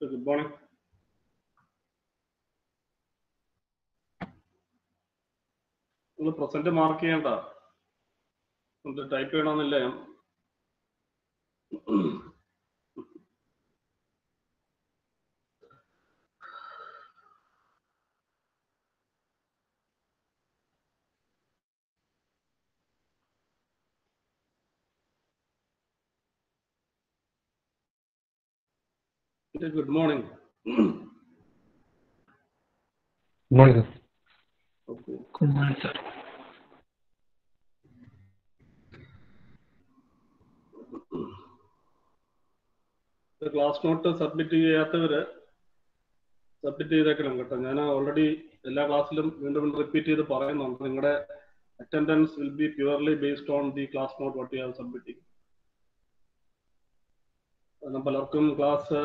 Good morning നിങ്ങൾ present mark ചെയ്യണ്ട type ചെയ്യണമെന്നില്ല ഞാൻ good morning Good morning, sir. Okay Good morning, sir. Class note submit ചെയ്യാത്തവര് submit ചെയ്തേക്കണം കേട്ടോ ഞാൻ ഓൾറെഡി എല്ലാ ക്ലാസ്സിലും വീണ്ടും വീണ്ടും റിപ്പീറ്റ് ചെയ്ത് പറയുന്നുണ്ട് നിങ്ങളുടെ attendance will be purely based on the class note what you have submitting കാരണം പലർക്കും ക്ലാസ്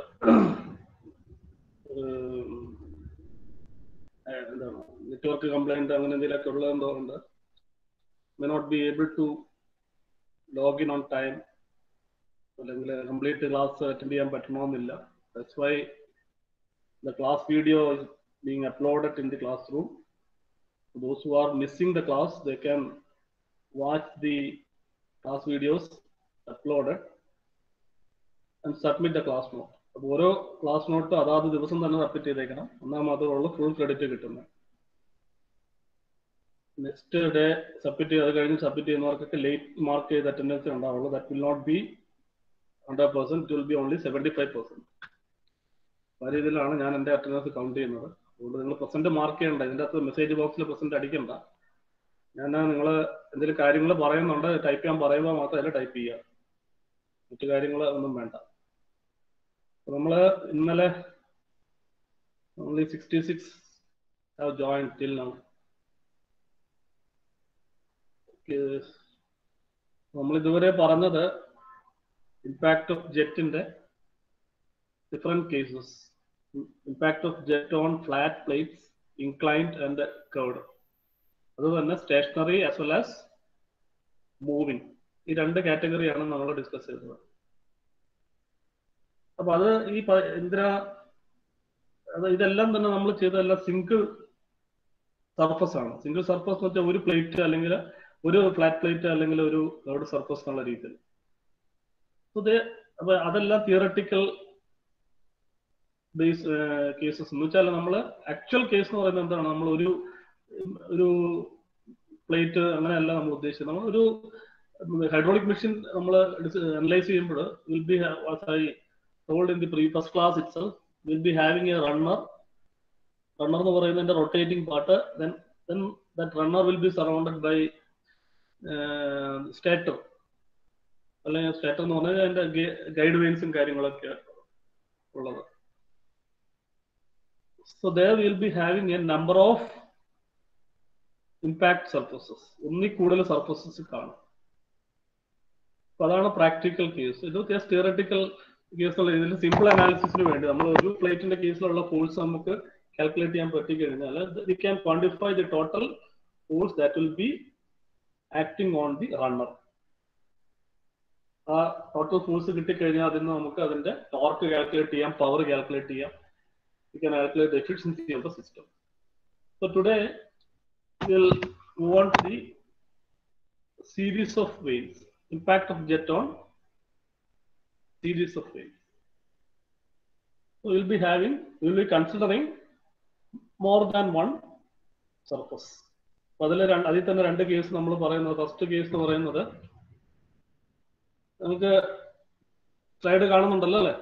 എന്താണ് നെറ്റ്വർക്ക് കംപ്ലൈന്റ് അങ്ങനെ എന്തെങ്കിലുമൊക്കെ ഉള്ളതുകൊണ്ട് may not be able to login on time അല്ലെങ്കിൽ കംപ്ലീറ്റ് ക്ലാസ് അറ്റൻഡ് ചെയ്യാൻ പറ്റണമെന്നില്ല that's why the class video is being uploaded in the classroom those who are missing the class they can watch the class videos uploaded and submit the class note അപ്പോൾ ഓരോ class not അതാത് ദിവസം തന്നെ submit ചെയ്തേക്കണം എന്നാൽ മാത്രമേ ഉള്ളൂ full credit കിട്ടുന്നത് നെക്സ്റ്റ് ഡേ സബ്മിറ്റ് ചെയ്ത് അത് കഴിഞ്ഞ് സബ്മിറ്റ് ചെയ്യുന്നവർക്കൊക്കെ ലേറ്റ് മാർക്ക് ചെയ്ത് അറ്റൻഡൻസ് ഉണ്ടാവുള്ളൂ that will not be hundred percent it will be only seventy five percent ആ രീതിയിലാണ് ഞാൻ എൻ്റെ അറ്റൻഡൻസ് കൗണ്ട് ചെയ്യുന്നത് അതുകൊണ്ട് നിങ്ങൾ പ്രസന്റ് മാർക്ക് ചെയ്യണ്ട ഇതിൻ്റെ അകത്ത് മെസ്സേജ് ബോക്സിൽ പ്രസന്റ് അടിക്കണ്ട ഞാൻ നിങ്ങൾ എന്തെങ്കിലും കാര്യങ്ങൾ പറയുന്നുണ്ട് ടൈപ്പ് ചെയ്യാൻ പറയുമ്പോൾ മാത്രമല്ല ടൈപ്പ് ചെയ്യുക മറ്റു കാര്യങ്ങൾ ഒന്നും വേണ്ട നമ്മൾ ഇന്നലെ only sixty six have join till now നമ്മൾ ഇതുവരെ പറഞ്ഞത് ഇമ്പാക്ട് ഓഫ് ജെറ്റിന്റെ different cases impact of jet on flat plates inclined and curved അത് തന്നെ stationary as well as moving ഈ രണ്ട് കാറ്റഗറിയാണ് നമ്മൾ ഡിസ്കസ് ചെയ്തത് അപ്പൊ അത് ഈ പ- എന്തിനാ അത് ഇതെല്ലാം തന്നെ നമ്മൾ ചെയ്തതെല്ലാം സിംഗിൾ സർഫസ് ആണ് സിംഗിൾ സർഫസ് എന്ന് വെച്ചാൽ ഒരു പ്ലേറ്റ് അല്ലെങ്കിൽ ഒരു ഫ്ലാറ്റ് പ്ലേറ്റ് അല്ലെങ്കിൽ ഒരു കർഡ് സർഫസ് എന്നുള്ള രീതിയിൽ ഇത് അപ്പൊ അതെല്ലാം തിയറട്ടിക്കൽ ബേസ് കേസസ് എന്ന് വെച്ചാൽ നമ്മൾ ആക്ച്വൽ കേസ് എന്ന് പറയുന്നത് എന്താണ് നമ്മൾ ഒരു ഒരു പ്ലേറ്റ് അങ്ങനെയല്ല നമ്മൾ ഉദ്ദേശിച്ചത് നമ്മൾ ഒരു ഹൈഡ്രോളിക് മെഷീൻ നമ്മൾ അനലൈസ് ചെയ്യുമ്പോൾ will be I told in the pre first class it's will be having a runner runner എന്ന് പറയുന്നതിന്റെ rotating part then then that runner will be surrounded by stator അല്ലെങ്കിൽ സ്റ്റേറ്റർ എന്ന് പറഞ്ഞാൽ അതിന്റെ guide വെയിൻസും കാര്യങ്ങളൊക്കെ ഉള്ളത് so there will be having a number of impact surfaces ഒന്നിൽ കൂടുതൽ സർഫസസ് കാണും അപ്പൊ അതാണ് പ്രാക്ടിക്കൽ കേസ് ഇത് ജസ്റ്റ് തിയറട്ടിക്കൽ കേസുള്ള ഇതിൽ സിമ്പിൾ അനാലിസിസിന് വേണ്ടി നമ്മൾ ഒരു പ്ലേറ്റിന്റെ കേസിലുള്ള ഫോഴ്സ് നമുക്ക് കാൽക്കുലേറ്റ് ചെയ്യാൻ പറ്റിക്കഴിഞ്ഞാൽ we can quantify the total force that will be acting on the runner ആ ടോട്ടൽ ഫോഴ്സ് കിട്ടിക്കഴിഞ്ഞാൽ അതിൽ നിന്ന് നമുക്ക് അതിന്റെ ടോർക്ക് കാൽക്കുലേറ്റ് ചെയ്യാം പവർ കാൽക്കുലേറ്റ് ചെയ്യാം we can calculate efficiency of the system so today will move on the series of waves impact of jet on series of waves so we'll be having we'll be considering more than one surface അപ്പൊ അതിൽ അതിൽ തന്നെ രണ്ട് case നമ്മൾ പറയുന്നത് first case എന്ന് പറയുന്നത് നമുക്ക് സ്ലൈഡ് കാണുന്നുണ്ടല്ലോ അല്ലെ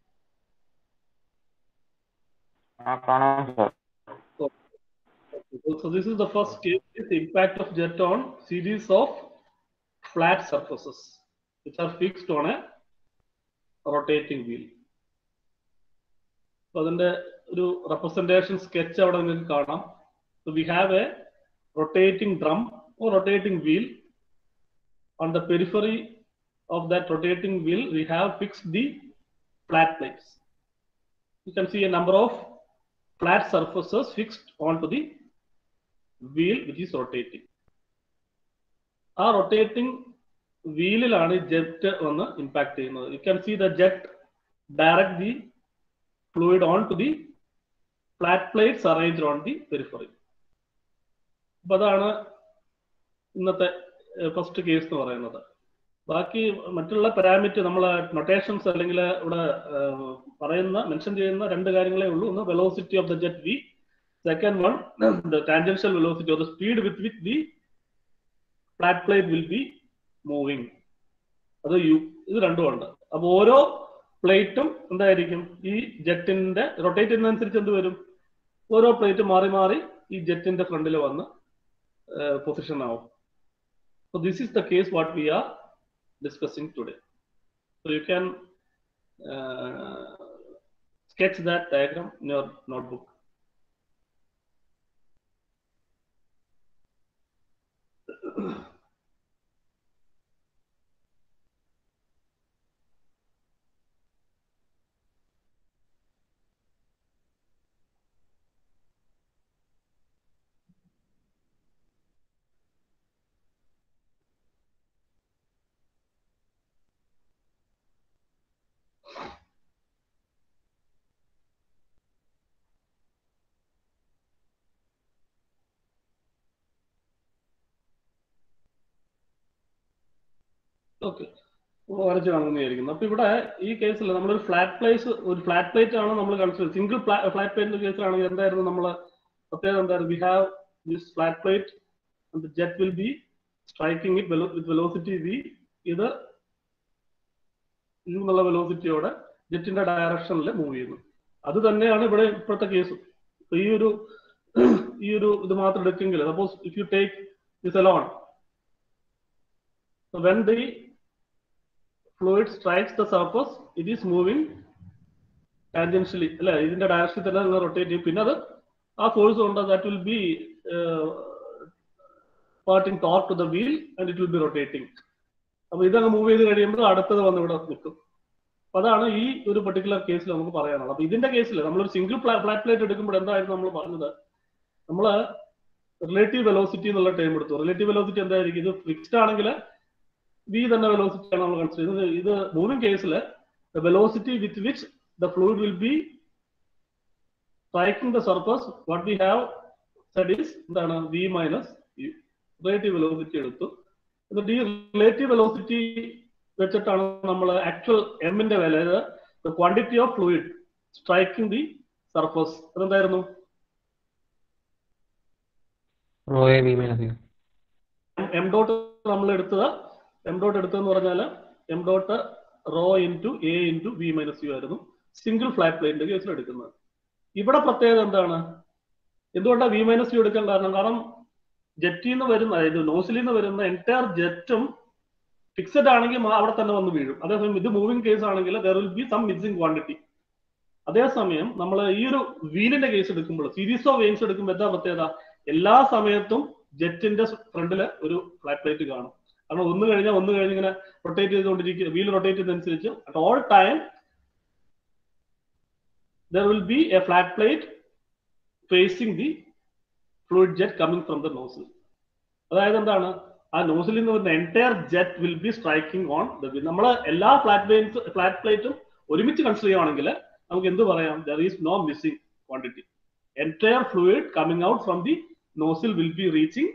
ആ കാണാം sir So this is the first case, is the impact of jet on series of flat surfaces which are fixed on a rotating wheel. So അതിന്റെ ഒരു representation sketch അവിടെ നിങ്ങൾക്ക് കാണാം. So we have a rotating drum or rotating wheel. On the periphery of that rotating wheel, we have fixed the flat plates. You can see a number of flat surfaces fixed onto the wheel which is rotating. ആ rotating വീലിലാണ് jet വന്ന് impact ചെയ്യുന്നത് you can see the jet direct the fluid onto the flat plates arranged on the periphery. അപ്പൊ അതാണ് ഇന്നത്തെ first case എന്ന് പറയുന്നത് ബാക്കി മറ്റുള്ള പാരാമീറ്റർ നമ്മളെ നൊട്ടേഷൻസ് അല്ലെങ്കിൽ ഇവിടെ ഏഹ്, പറയുന്ന മെൻഷൻ ചെയ്യുന്ന രണ്ട് കാര്യങ്ങളേ ഉള്ളൂ ഒന്ന് velocity of the jet V second one the tangential velocity of the speed with with the flat plate will be moving അത് യു ഇത് രണ്ടും ഉണ്ട് അപ്പൊ ഓരോ പ്ലേറ്റും എന്തായിരിക്കും ഈ ജെറ്റിന്റെ റൊട്ടേറ്റ് ചെയ്യുന്നതനുസരിച്ച് എന്ത് വരും ഓരോ പ്ലേറ്റ് മാറി മാറി ഈ ജെറ്റിന്റെ ഫ്രണ്ടിൽ വന്ന് പൊസിഷൻ ആവും So this is the case what we are discussing today. So you can uh, sketch that diagram in your notebook. Okay വരച്ച് കാണുന്നതായിരിക്കുന്നു അപ്പൊ ഇവിടെ ഈ കേസിൽ നമ്മളൊരു ഫ്ലാറ്റ് പ്ലേസ് ഒരു ഫ്ലാറ്റ് പ്ലേറ്റ് ആണ് നമ്മൾ കൺസിഡർ സിംഗിൾ ഫ്ലാറ്റ് പ്ലേറ്റിന്റെ കേസിലാണെങ്കിൽ എന്തായിരുന്നു നമ്മൾ പ്രത്യേകത എന്തായിരുന്നു we have this flat plate jet will be striking it with velocity V ഇത് യു എന്നുള്ള വെലോസിറ്റിയോടെ ജെറ്റിന്റെ ഡയറക്ഷനിൽ മൂവ് ചെയ്യുന്നു അത് തന്നെയാണ് ഇവിടെ ഇപ്പോഴത്തെ കേസ് ഈ ഒരു ഈ ഒരു ഇത് മാത്രം എടുക്കെങ്കിൽ suppose if you take this alone when the fluid strikes the surface, it is moving tangentially അല്ലെ ഇതിന്റെ ഡയറക്ഷനിൽ തന്നെ നിങ്ങൾ റൊട്ടേറ്റ് ചെയ്യും പിന്നെ അത് ആ ഫോഴ്സ് കൊണ്ട് that will be parting torque to the wheel and it will be rotating അപ്പൊ ഇതങ്ങ് മൂവ് ചെയ്ത് കഴിയുമ്പോൾ അടുത്തത് വന്ന് ഇവിടെ നിൽക്കും അപ്പൊ അതാണ് ഈ ഒരു പെർട്ടിക്കുലർ കേസിൽ നമുക്ക് പറയാനുള്ളത് അപ്പൊ ഇതിന്റെ കേസിൽ നമ്മളൊരു സിംഗിൾ ഫ്ലാറ്റ് പ്ലേറ്റ് എടുക്കുമ്പോൾ എന്തായിരുന്നു നമ്മൾ പറഞ്ഞത് നമ്മൾ റിലേറ്റീവ് വെലോസിറ്റി എന്നുള്ള ടൈം എടുത്തു റിലേറ്റീവ് വെലോസിറ്റി എന്തായിരിക്കും ഇത് ഫിക്സ്ഡ് ആണെങ്കിൽ വി തന്നെ വെലോസിറ്റി ആണ് നമ്മൾ കൺസിഡർ ചെയ്യുന്നത് ഇത് മൂവിംഗ് കേസിൽ velocity with which the fluid will be striking the surface what we have said is എന്താണ് വി മൈനസ് റിലേറ്റീവ് വെലോസിറ്റി എടുത്തു എന്നിട്ട് ഈ റിലേറ്റീവ് വെലോസിറ്റി വെച്ചിട്ടാണ് നമ്മൾ ആക്ച്വൽ എമ്മിന്റെ വില the quantity of fluid striking the surface അതെന്തായിരുന്നു rho A B minus U M dot നമ്മൾ എടുത്തത് എം ഡോട്ട് എടുത്തതെന്ന് പറഞ്ഞാൽ M dot rho into A into V minus U ആയിരുന്നു സിംഗിൾ ഫ്ലാറ്റ് പ്ലേറ്റിന്റെ കേസിൽ എടുക്കുന്നത് ഇവിടെ പ്രത്യേകത എന്താണ് എന്തുകൊണ്ടാണ് വി മൈനസ് യു എടുക്കാൻ കാരണം കാരണം ജെറ്റിൽ നിന്ന് വരുന്ന അതായത് നോസിലിൽ നിന്ന് വരുന്ന എൻറ്റയർ ജെറ്റും ഫിക്സഡ് ആണെങ്കിൽ മാ- അവിടെ തന്നെ വന്ന് വീഴും അതേസമയം ഇത് മൂവിംഗ് കേസ് ആണെങ്കിൽ there will be some missing quantity അതേസമയം നമ്മൾ ഈ ഒരു വീലിന്റെ കേസ് എടുക്കുമ്പോൾ സീരീസ് ഓഫ് വെയിൻസ് എടുക്കുമ്പോൾ എന്താ പ്രത്യേകത എല്ലാ സമയത്തും ജെറ്റിന്റെ ഫ്രണ്ടില് ഒരു ഫ്ലാറ്റ് പ്ലേറ്റ് കാണും കാരണം ഒന്ന് കഴിഞ്ഞാൽ ഒന്ന് കഴിഞ്ഞ് ഇങ്ങനെ റൊട്ടേറ്റ് ചെയ്തുകൊണ്ടിരിക്കുക വീൽ റൊട്ടേറ്റ് ചെയ്യുന്നതനുസരിച്ച് at all time there will be a flat plate facing the fluid jet coming from the nozzle അതായത് എന്താണ് ആ നോസിൽ നിന്ന് വരുന്ന entire jet will be striking on the wheel നമ്മൾ എല്ലാ ഫ്ലാറ്റ് പ്ലേറ്റ്സ് ഫ്ലാറ്റ് പ്ലേറ്റും ഒരുമിച്ച് കൺസിഡർ ചെയ്യുവാണെങ്കിൽ നമുക്ക് എന്ത് പറയാം there is no missing quantity entire fluid coming out from the nozzle will be reaching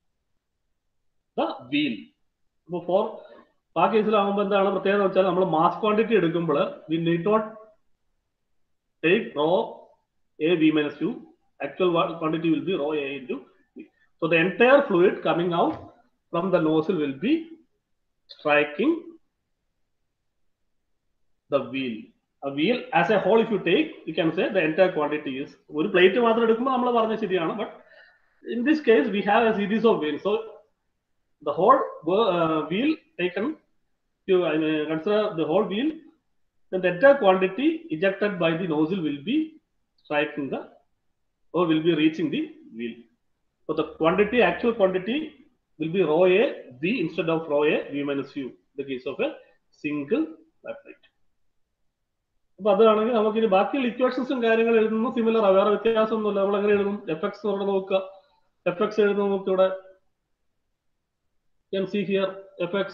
the wheel അപ്പൊ ഫോർ ആ കേസിലാകുമ്പോൾ എന്താണ് പ്രത്യേകത എന്ന് വെച്ചാൽ നമ്മൾ മാസ് ക്വാണ്ടിറ്റി എടുക്കുമ്പോൾ we need not take rho A V minus U actual quantity will be rho A into so the entire fluid coming out from the nozzle will be striking the wheel a wheel as a whole if you take you can say the entire quantity is ഒരു plate മാത്രം എടുക്കുമ്പോൾ നമ്മൾ പറഞ്ഞ ശരിയാണ് but in this case we have a series of wheels so the whole uh, wheel taken you uh, consider the whole wheel then the entire quantity ejected by the nozzle will be striking the or will be reaching the wheel so the quantity actual quantity will be rho a v instead of rho a v minus u in the case of a single flat plate അപ്പൊ അതാണെങ്കിൽ നമുക്ക് ഇനി ബാക്കിയുള്ള ഇക്വേഷൻസും കാര്യങ്ങളും എഴുതുന്നു similar വേറെ വ്യത്യാസമൊന്നുമില്ല നമ്മൾ എങ്ങനെ എഴുതും എഫ് എക്സ് ഇവിടെ നോക്കുക എഫ് എക്സ് എഴുതുന്ന നമുക്ക് ഇവിടെ can see here fx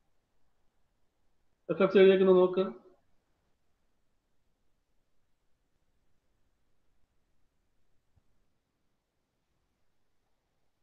fx എഴുതിയേക്കുന്നത് നോക്ക്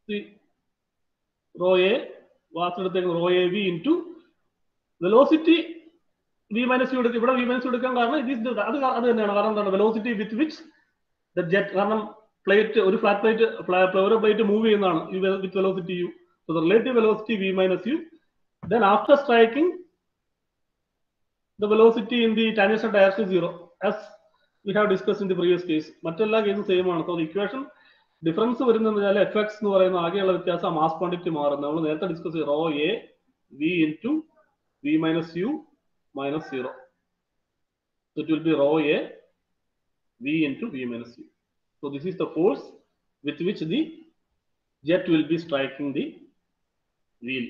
the rho A വാസ്തവത്തേക്ക് rho A V into velocity V minus U എടുക്കും ഇവിടെ വി മൈനസ് എടുക്കാൻ കാരണം ഇത് ഇത് അത് കാ- അത് തന്നെയാണ് കാരണം എന്താണ് velocity with which the jet കാരണം പ്ലേറ്റ് ഒരു ഫ്ലാറ്റ് പ്ലേറ്റ് ഒരു പ്ലേറ്റ് മൂവ് ചെയ്യുന്നതാണ് with velocity U so the relative velocity V minus U then after striking the velocity in the tangential direction is zero as we have discussed in the previous case മറ്റെല്ലാ കേസും same ആണ് so equation difference വരുന്നതെന്ന് വെച്ചാൽ F X എന്ന് പറയുന്ന ആകെയുള്ള വ്യത്യാസം mass quantity മാറും നമ്മൾ നേരത്തെ ഡിസ്കസ് ചെയ്തു rho A V into V minus U minus zero it will be rho A V into V minus U so this is the force with which the jet will be striking the wheel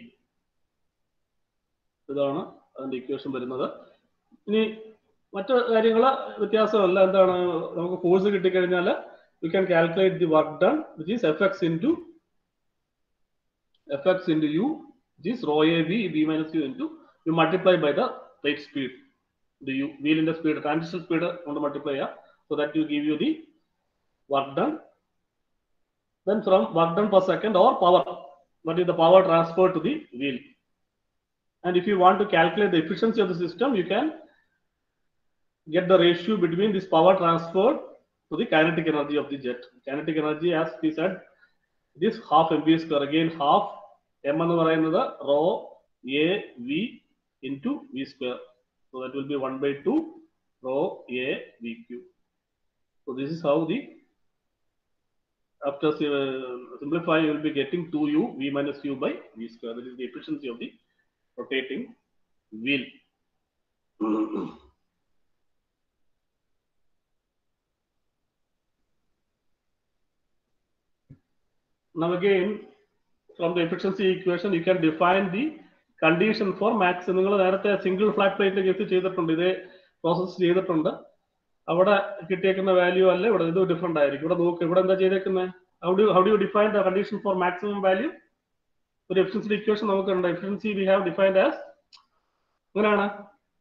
ഇതാണ് അതിന്റെ equation വരുന്നത് ഇനി മറ്റു കാര്യങ്ങൾ വ്യത്യാസമല്ല എന്താണ് നമുക്ക് force കിട്ടിക്കഴിഞ്ഞാൽ you can calculate the work done which is F X into F X into U which is rho A V B minus U into U multiply by the plate speed the U വീലിന്റെ speed transition speed കൊണ്ട് multiply ചെയ്യാം so that you give you the work done then from work done per second or power what is the power transferred to the wheel and if you want to calculate the efficiency of the system you can get the ratio between this power transferred to the kinetic energy of the jet kinetic energy as we said it is half mv square again half m എന്ന് പറയുന്നത് rho a v into v square so that will be 1 by 2 rho a v q so this is how the after uh, simplifying you will be getting 2u v minus u by v square that is the efficiency of the rotating wheel now again from the efficiency equation you can define the condition for max നിങ്ങൾ നേരത്തെ single flat പ്ലേറ്റിന്റെ case ചെയ്തിട്ടുണ്ട് ഇതേ process ചെയ്തിട്ടുണ്ട് അവിടെ കിട്ടിയേക്കുന്ന value അല്ല ഇവിടെ ഇത് ഡിഫറെന്റ് ആയിരിക്കും ഇവിടെ നോക്ക് ഇവിടെ എന്താ ചെയ്തേക്കുന്നത് how do how do define the condition for maximum value ഒരു എഫിഷ്യൻസി ഇക്വേഷൻ നമുക്കുണ്ട് efficiency we have defined as എങ്ങനെയാണ്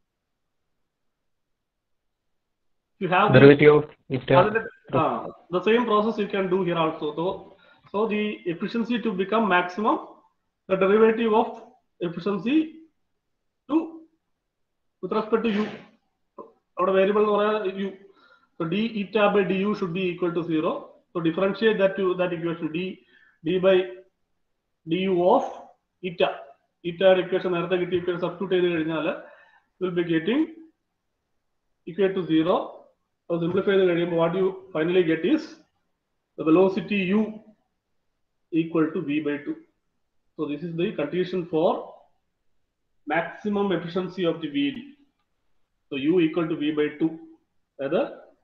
you have Derivative of eta. അതിന്റെ ആ the same process you can do here also so so the efficiency to become maximum the derivative of efficiency to with respect to u our variable എന്ന് പറയുന്നത് u so d eta by du should be equal to 0 so differentiate that to that equation d d by du of eta eta equation നേരത്തെ കിട്ടിയ equation substitute ചെയ്ത് കഴിഞ്ഞാൽ will be getting equal to 0 So simplify the variable, what you finally get is the velocity u equal to v by 2. So this is the condition for maximum efficiency of the wheel. So u equal to v by 2. Whether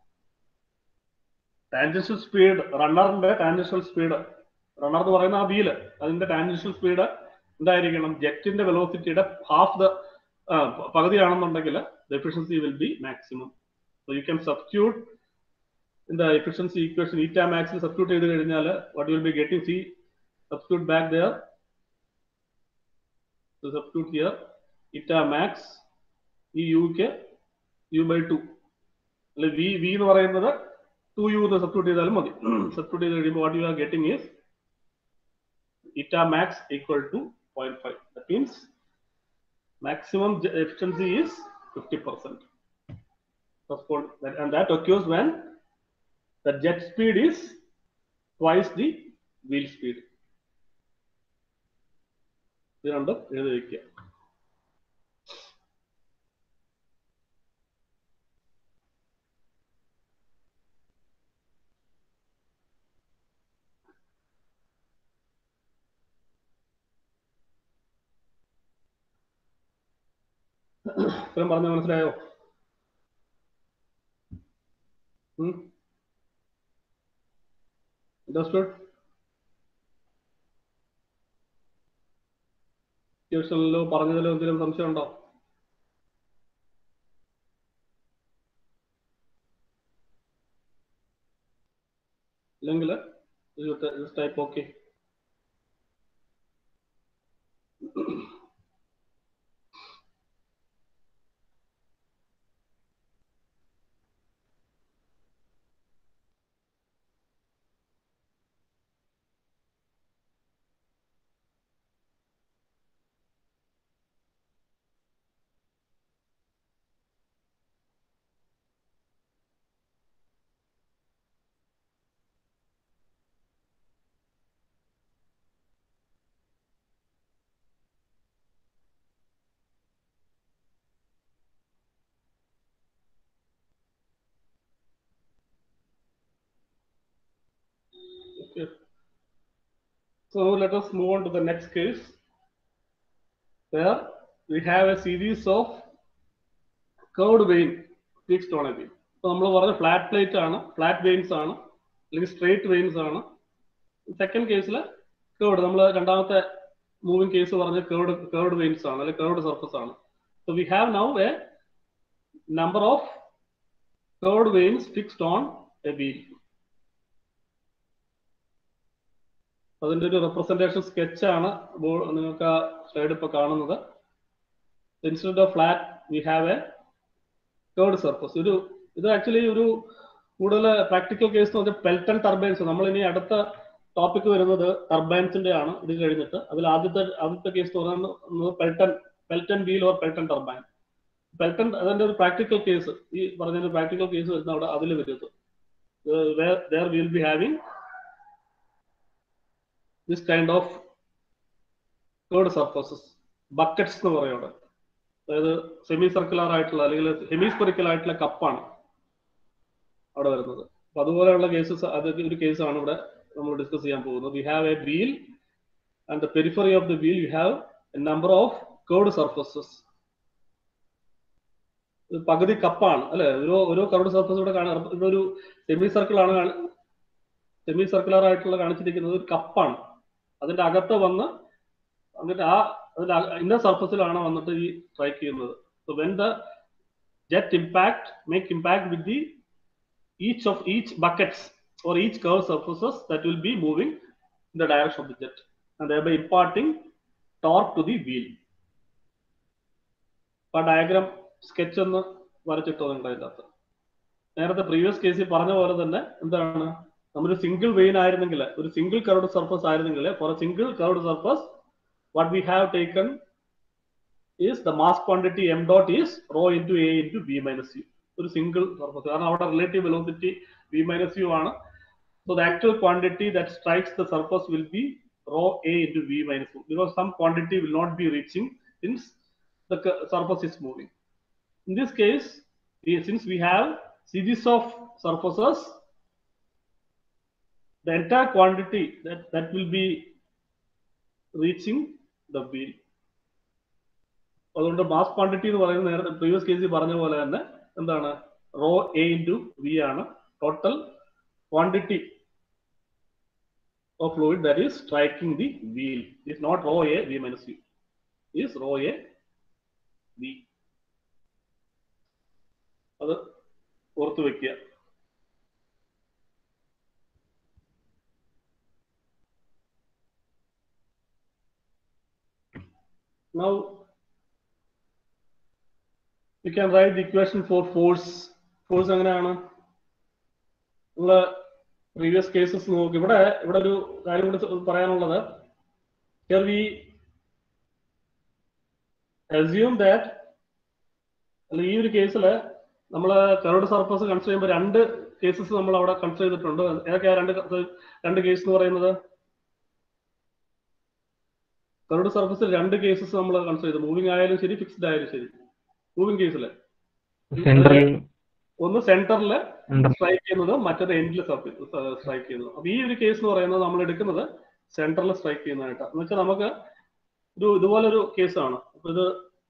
tangential speed റണ്ണറിന്റെ tangential speed runner എന്ന് പറയുന്ന ആ wheel അതിന്റെ tangential speed എന്തായിരിക്കണം ജെറ്റിന്റെ വെലോസിറ്റിയുടെ half the പകുതിയാണെന്നുണ്ടെങ്കിൽ the efficiency will be maximum So you can substitute in the efficiency equation eta max ൽ substitute ചെയ്ത് കഴിഞ്ഞാൽ what you will be getting see substitute back there so substitute here eta max ഈ u ക്ക് u by 2 അല്ലെ v v എന്ന് പറയുന്നത് 2u എന്ന് substitute ചെയ്താലും മതി substitute ചെയ്ത് കഴിയുമ്പോൾ what you are getting is eta max equal to 0.5 that means maximum efficiency is 50 percent Suppose that, and that occurs when the jet speed is twice the wheel speed. ഇത് രണ്ടും എഴുതി വയ്ക്കുക ഇത്രയും പറഞ്ഞ മനസ്സിലായോ Hmm? Understood? ട്യൂഷനിലോ പറഞ്ഞതിലോ എന്തെങ്കിലും സംശയം ഉണ്ടോ ഇല്ലെങ്കിൽ type okay Okay. So let us move on to the next case where we have a series of curved vein fixed on a beam. So നമ്മൾ പറഞ്ഞ ഫ്ലാറ്റ് പ്ലേറ്റ് ആണ് ഫ്ലാറ്റ് വെയിൻസ് ആണ് അല്ലെങ്കിൽ straight vanes ആണ് second കേസിൽ curved നമ്മൾ രണ്ടാമത്തെ moving case പറഞ്ഞ കേർഡ് കേർഡ് വെയിൻസ് ആണ് അല്ലെങ്കിൽ കേർഡ് സർഫസ് ആണ് so we have now a number of curved vanes fixed on a wheel അതിന്റെ ഒരു റെപ്രസെന്റേഷൻ സ്കെച്ച് ആണ് ബോ- നിങ്ങൾക്ക് ആ സ്ലൈഡ് ഇപ്പൊ കാണുന്നത് instead of flat we have a curved surface ഒരു ഇത് ആക്ച്വലി ഒരു കൂടുതൽ പ്രാക്ടിക്കൽ കേസ് എന്ന് പറഞ്ഞാൽ പെൽറ്റൺ ടർബൈൻസ് നമ്മൾ ഇനി അടുത്ത ടോപ്പിക് വരുന്നത് ടർബൈൻസിന്റെ ആണ് ഇത് കഴിഞ്ഞിട്ട് അതിൽ ആദ്യത്തെ ആദ്യത്തെ കേസ് പറയുന്നത് Pelton Pelton wheel or Pelton turbine Pelton അതിന്റെ ഒരു പ്രാക്ടിക്കൽ കേസ് ഈ പറഞ്ഞ പ്രാക്ടിക്കൽ കേസ് വരുന്ന അവിടെ അതിൽ വരുന്നത് there will be having this kind of curved surfaces buckets എന്ന് പറയും അവിടെ അതായത് സെമി സർക്കുലർ ആയിട്ടുള്ള അല്ലെങ്കിൽ ഹെമിസ്പെറിക്കൽ ആയിട്ടുള്ള കപ്പാണ് അവിടെ വരുന്നത് അപ്പൊ അതുപോലെയുള്ള കേസസ് അത് ഒരു കേസാണ് ഇവിടെ നമ്മൾ ഡിസ്കസ് ചെയ്യാൻ പോകുന്നത് we have a wheel and the periphery of the wheel you have a number of curved surfaces ഇത് പകുതി കപ്പാണ് അല്ലെ ഓരോ ഓരോ കർഡ് സർഫസ് ഇവിടെ കാണാൻ ഇതൊരു സെമി സർക്കിൾ ആണ് സെമി സർക്കുലർ ആയിട്ടുള്ള കാണിച്ചിരിക്കുന്നത് ഒരു കപ്പാണ് അതിന്റെ അകത്ത് വന്ന് എന്നിട്ട് ആ അതിന്റെ ഇന്നർ സർഫസിലാണ് വന്നിട്ട് ഈ സ്ട്രൈക്ക് ചെയ്യുന്നത് so when the jet impact make impact with the each of each buckets or each curved surfaces that will be moving in the direction of the jet and thereby imparting torque to the wheel. അപ്പൊ diagram sketch ഒന്ന് വരച്ചിട്ടോ നിങ്ങളുടെ അതിനകത്ത് നേരത്തെ previous കേസിൽ പറഞ്ഞ പോലെ തന്നെ എന്താണ് നമ്മളൊരു സിംഗിൾ വെയിൻ ആയിരുന്നെങ്കിൽ ഒരു സിംഗിൾ കർവ്ഡ് സർഫസ് ആയിരുന്നെങ്കിൽ for a single curved surface what we have taken is the mass quantity M dot is rho into A into B minus U ഒരു സിംഗിൾ സർഫസ് കാരണം അവിടെ relative velocity B minus U ആണ് So the actual quantity that strikes the surface will be rho a into v minus 2 because some quantity will not be reaching since the cu- surface is moving. In this case, we, since we have series of surfaces, the entire quantity that, that will be reaching the wheel. അതുകൊണ്ട് mass quantity എന്ന് പറയുന്നത് നേരത്തെ previous കേസിൽ പറഞ്ഞ പോലെ തന്നെ എന്താണ് rho A into V ആണ് total quantity of fluid that is striking the wheel is not rho a v minus u is rho a v അത് ഓർത്ത് വെക്കുക now we can write the equation for force force എങ്ങനെയാണ് നമ്മള് previous cases നോക്കി ഇവിടെ ഇവിടെ ഒരു കാര്യം കൂടി പറയാനുള്ളത് ഹിയർ വി അസ്യൂം ദാറ്റ് അല്ല ഈ ഒരു കേസിൽ നമ്മൾ കറോഡ് സർഫസ് കൺസിഡർ ചെയ്യുമ്പോൾ രണ്ട് കേസസ് നമ്മൾ അവിടെ കൺസിഡർ ചെയ്തിട്ടുണ്ട് ഏതൊക്കെയാ രണ്ട് രണ്ട് കേസ് എന്ന് പറയുന്നത് കറോഡ് സർഫസിൽ രണ്ട് കേസസ് നമ്മൾ കൺസിഡർ ചെയ്തു മൂവിംഗ് ആയാലും ശരി ഫിക്സ്ഡ് ആയാലും ശരി മൂവിംഗ് കേസിൽ സെൻട്രൽ ഒന്ന് സെന്ററിൽ സ്ട്രൈക്ക് ചെയ്യുന്നത് മറ്റത് എൻഡിൽ സ്ട്രൈക്ക് ചെയ്യുന്നത് അപ്പൊ ഈ ഒരു കേസ് എന്ന് പറയുന്നത് നമ്മൾ എടുക്കുന്നത് സെന്ററിൽ സ്ട്രൈക്ക് ചെയ്യുന്നതായിട്ടാണ് എന്ന് വെച്ചാൽ നമുക്ക് ഒരു ഇതുപോലെ ഒരു കേസാണ് അപ്പൊ ഇത്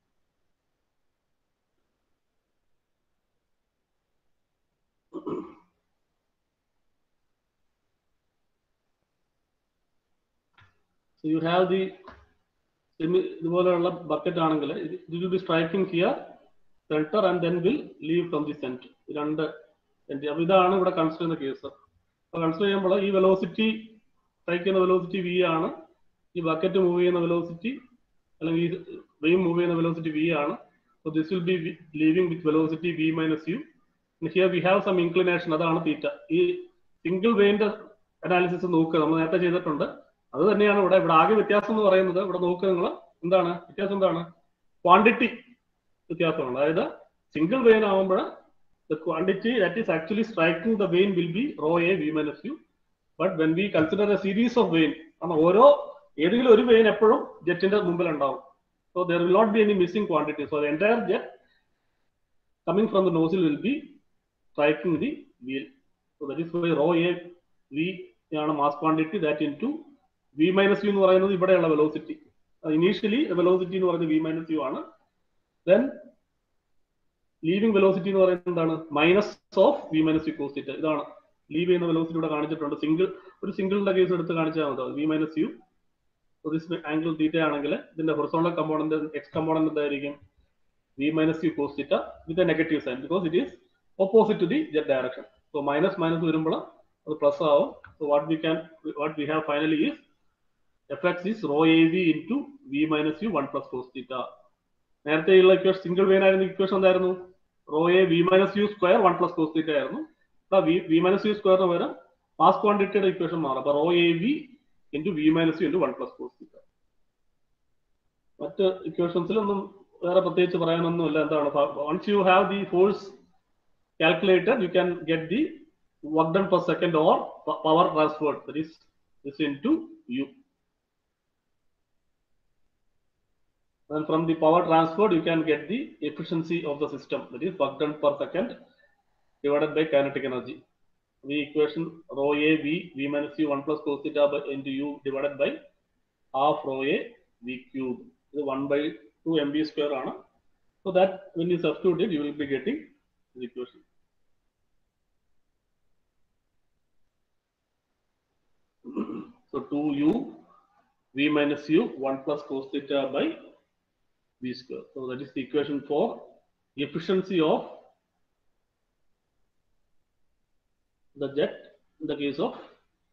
യു ഹാവ് ദി ഇതുപോലെയുള്ള ബക്കറ്റ് ആണെങ്കിൽ ഇത് will be striking here centre and then will leave from the centre രണ്ട് സെന്റർ അപ്പൊ ഇതാണ് ഇവിടെ കൺസിഡർ ചെയ്യുന്ന കേസ് അപ്പൊ കൺസിഡർ ചെയ്യുമ്പോൾ ഈ വെലോസിറ്റി സ്ട്രൈക്ക് ചെയ്യുന്ന വെലോസിറ്റി വി ആണ് ഈ ബക്കറ്റ് മൂവ് ചെയ്യുന്ന വെലോസിറ്റി അല്ലെങ്കിൽ ഈ വെയിം മൂവ് ചെയ്യുന്ന വെലോസിറ്റി വി ആണ് so this will be leaving with velocity V minus U here we have some inclination അതാണ് തീറ്റ ഈ സിംഗിൾ വെയിന്റെ അനാലിസിസ് നോക്കുക നമ്മൾ നേരത്തെ ചെയ്തിട്ടുണ്ട് അത് തന്നെയാണ് ഇവിടെ ഇവിടെ ആകെ വ്യത്യാസം എന്ന് പറയുന്നത് ഇവിടെ നോക്കുക നിങ്ങൾ എന്താണ് വ്യത്യാസം എന്താണ് ക്വാണ്ടിറ്റി വ്യത്യാസമുണ്ട് അതായത് സിംഗിൾ വെയിൻ ആകുമ്പോൾ the quantity that is actually striking the vein will be rho a v minus u but when we consider a series of vein കാരണം ഓരോ ഏതെങ്കിലും ഒരു വെയിൻ എപ്പോഴും ജെറ്റിന്റെ മുമ്പിൽ ഉണ്ടാവും so there will not be any missing quantity so entire jet coming from the nozzle will be striking the wheel so that is why rho A V ആണ് mass quantity that into V minus U എന്ന് പറയുന്നത് ഇവിടെയുള്ള velocity initially velocity എന്ന് പറയുന്നത് V minus U ആണ് then leaving velocity എന്ന് പറയുന്നത് എന്താണ് minus of V minus U cos theta ഇതാണ് ലീവ് ചെയ്യുന്ന വെലോസിറ്റി ഇവിടെ കാണിച്ചിട്ടുണ്ട് സിംഗിൾ ഒരു സിംഗിളിന്റെ കേസ് എടുത്ത് കാണിച്ചാൽ മതി V minus U this angle theta ആണെങ്കിൽ ഇതിന്റെ ഹൊറിസോണ്ടൽ കമ്പോണന്റ് എക്സ് കമ്പോണന്റ് എന്തായിരിക്കും V minus U cos theta with a negative sign because it is opposite to the jet direction so minus minus വരുമ്പോൾ അത് plus ആവും so what we can what we have finally is F X is rho A V into V minus U one plus cos theta നേരത്തെയുള്ള equation single vane ആയിരുന്ന equation എന്തായിരുന്നു rho A V minus U square one plus cos theta ആയിരുന്നു V V minus U സ്ക്വയറിന് പകരം mass ക്വാണ്ടിറ്റിയുടെ equation മാറും അപ്പൊ rho A V into V minus U into one plus cos theta മറ്റ് ഇക്വേഷൻസിലൊന്നും വേറെ പ്രത്യേകിച്ച് പറയാനൊന്നുമില്ല എന്താണ് once you have the force calculated you can get the work done per second or power transferred that is this into u and from the power transferred you can get the efficiency of the system that is work done per second divided by kinetic energy the equation rho a v v minus u 1 plus cos theta by into u divided by half rho a v cube ഇത് 1 by 2 mb square ആണ് so that when you substitute it you will be getting the equation so 2u v minus u 1 plus cos theta by v square so that is the equation for efficiency of the jet in the case of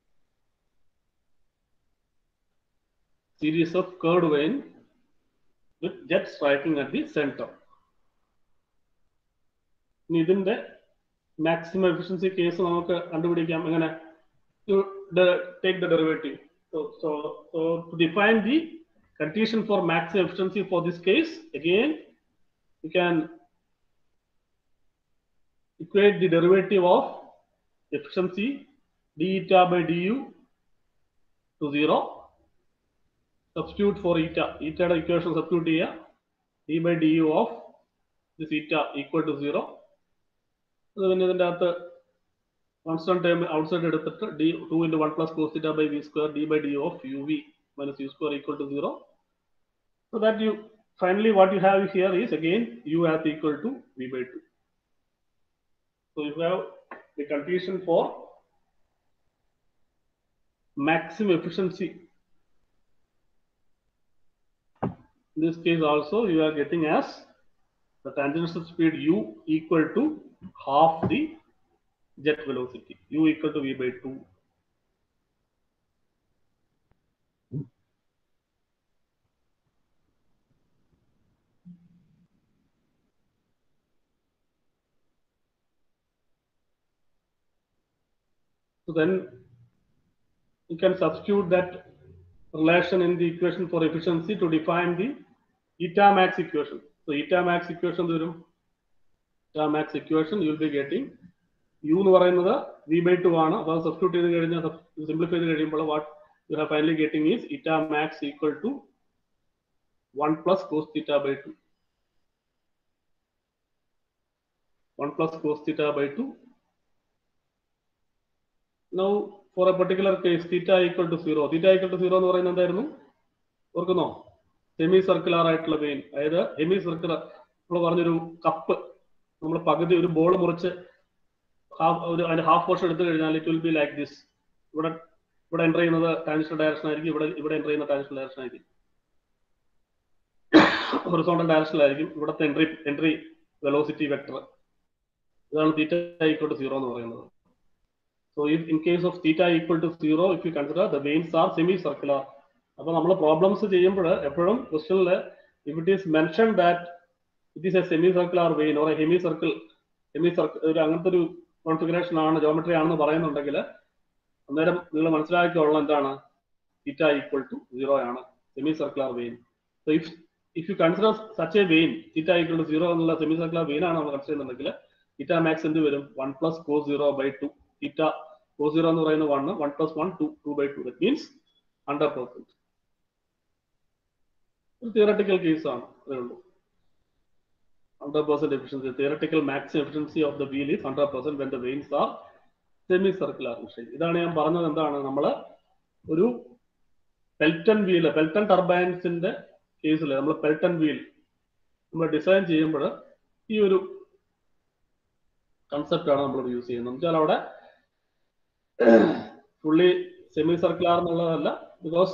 series of curved vane with jet striking at the center. ഇനി ഇതിന്റെ maximum efficiency case നമുക്ക് കണ്ടുപിടിക്കാം എങ്ങനെ take the derivative so so to define the condition for maximum efficiency for this case again you can equate the derivative of efficiency d eta by du to 0 substitute for eta eta യുടെ equation substitute ചെയ്യുക d by du of this eta equal to 0 അത് പിന്നെ ഇതിന്റെ അകത്ത് constant time outside എടുത്തിട്ട് D two into one plus cos theta by V square D by D of U V minus U square equal to zero so that you finally what you have here is again U hat equal to V by two so you have the condition for maximum efficiency in this case also you are getting as the tangential speed u equal to half the jet velocity u equal to v by 2 so then you can substitute that relation in the equation for efficiency to define the eta max equation so eta max equation വരും eta max equation you will be getting u എന്ന് പറയുന്നത് v by 2 ആണ് അപ്പോൾ substitute ചെയ്ത് കഴിഞ്ഞാൽ simplify ചെയ്ത് കഴിയുമ്പോൾ what you have finally getting is eta max equal to one plus cos theta by two one plus cos theta by two now for a particular case theta equal to zero theta equal to zero എന്ന് പറയുന്നത് എന്തായിരുന്നു ഓർക്കുന്നോ semi circular ആയിട്ടുള്ള vane അതായത് semi circular നമ്മൾ പറഞ്ഞൊരു cup നമ്മൾ പകുതി ഒരു ബോൾ മുറിച്ച് ഹാഫ് ഒരു അതിന്റെ ഹാഫ് പോർഷൻ എടുത്തു കഴിഞ്ഞാൽ it will be like this ഇവിടെ ഇവിടെ എൻ്റർ ചെയ്യുന്നത് ടാൻഷണൽ ഡയറക്ഷൻ ആയിരിക്കും ഇവിടെ ഇവിടെ എൻ്റർ ചെയ്യുന്ന ടാൻഷണൽ ഡയറക്ഷൻ ആയിരിക്കും ഹൊറിസോണ്ടൽ ഡയറക്ഷനിലായിരിക്കും ഇവിടുത്തെ എൻട്രി എൻട്രി വെലോസിറ്റി വെക്ടർ ഇതാണ് തീറ്റ ഈക്വൽ ടു സീറോ എന്ന് പറയുന്നത് so if in case of theta equal to zero if you consider the vanes are semi circular അപ്പൊ നമ്മൾ പ്രോബ്ലംസ് ചെയ്യുമ്പോൾ എപ്പോഴും ക്വസ്റ്റനിൽ if it is mention that it is a semi circular vane or a hemi circle hemi circle ഒരു അങ്ങനത്തെ ഒരു configuration ആണ് geometry ആണെന്ന് പറയുന്നുണ്ടെങ്കിൽ അന്നേരം നിങ്ങൾ മനസ്സിലാക്കിയുള്ള എന്താണ് തീറ്റ ഈക്വൽ ടു സീറോ ആണ് semi circular vane so if if you consider such a vane theta equal to zero എന്നുള്ള സെമി സർക്കുലർ വെയിൻ ആണ് നമ്മൾ കൺസിഡർ ചെയ്യുന്നുണ്ടെങ്കിൽ തീറ്റ മാക്സ് എന്ത് വരും one plus co zero by two theta co zero എന്ന് പറയുന്നത് one one plus one two two by two that means hundred percent ഒരു theoretical case ആണ് അതേ ഉള്ളൂ hundred percent efficiency theoretical maximum efficiency of the wheel is hundred percent when the vanes are semi circular machine ഇതാണ് ഞാൻ പറഞ്ഞത് എന്താണ് നമ്മൾ ഒരു പെൽറ്റൺ വീല് പെൽറ്റൺ ടർബൈൻസിന്റെ കേസിൽ നമ്മൾ പെൽറ്റൺ വീൽ നമ്മൾ ഡിസൈൻ ചെയ്യുമ്പോൾ ഈ ഒരു കൺസെപ്റ്റ് ആണ് നമ്മൾ യൂസ് ചെയ്യുന്നത് വെച്ചാൽ അവിടെ ഫുള്ളി സെമി സർക്കുലർ എന്നുള്ളതല്ല ബിക്കോസ്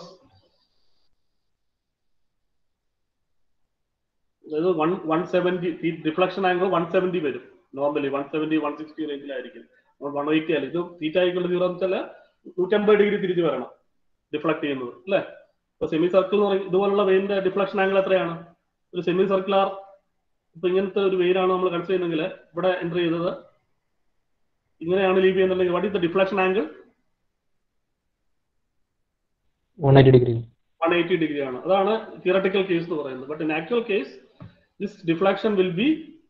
അതായത് one one seventy deflection angle one seventy വരും normally one seventy one sixty റേഞ്ചിലായിരിക്കും വൺ എയ്റ്റി അല്ല ഇത് തീറ്റ ആയിക്കുള്ള സീറോ എന്ന് വെച്ചാൽ നൂറ്റമ്പത് ഡിഗ്രി തിരിച്ച് വരണം ഡിഫ്ലക്ട് ചെയ്യുന്നത് അല്ലേ ഇപ്പൊ സെമി സർക്കിൾ എന്ന് പറയും ഇതുപോലുള്ള വെയിന്റെ ഡിഫ്ലക്ഷൻ ആംഗിൾ എത്രയാണ് ഒരു സെമി സർക്കുലർ ഇപ്പൊ ഇങ്ങനത്തെ ഒരു വെയിലാണ് നമ്മൾ കൺസിഡർ ചെയ്യുന്നെങ്കിൽ ഇവിടെ എൻ്റർ ചെയ്തത് ഇങ്ങനെയാണ് ലീവ് ചെയ്യുന്നുണ്ടെങ്കിൽ what is the deflection angle one eighty degree one eighty degree ആണ് അതാണ് തിയറട്ടിക്കൽ കേസ് എന്ന് പറയുന്നത് but in actual case this deflection will be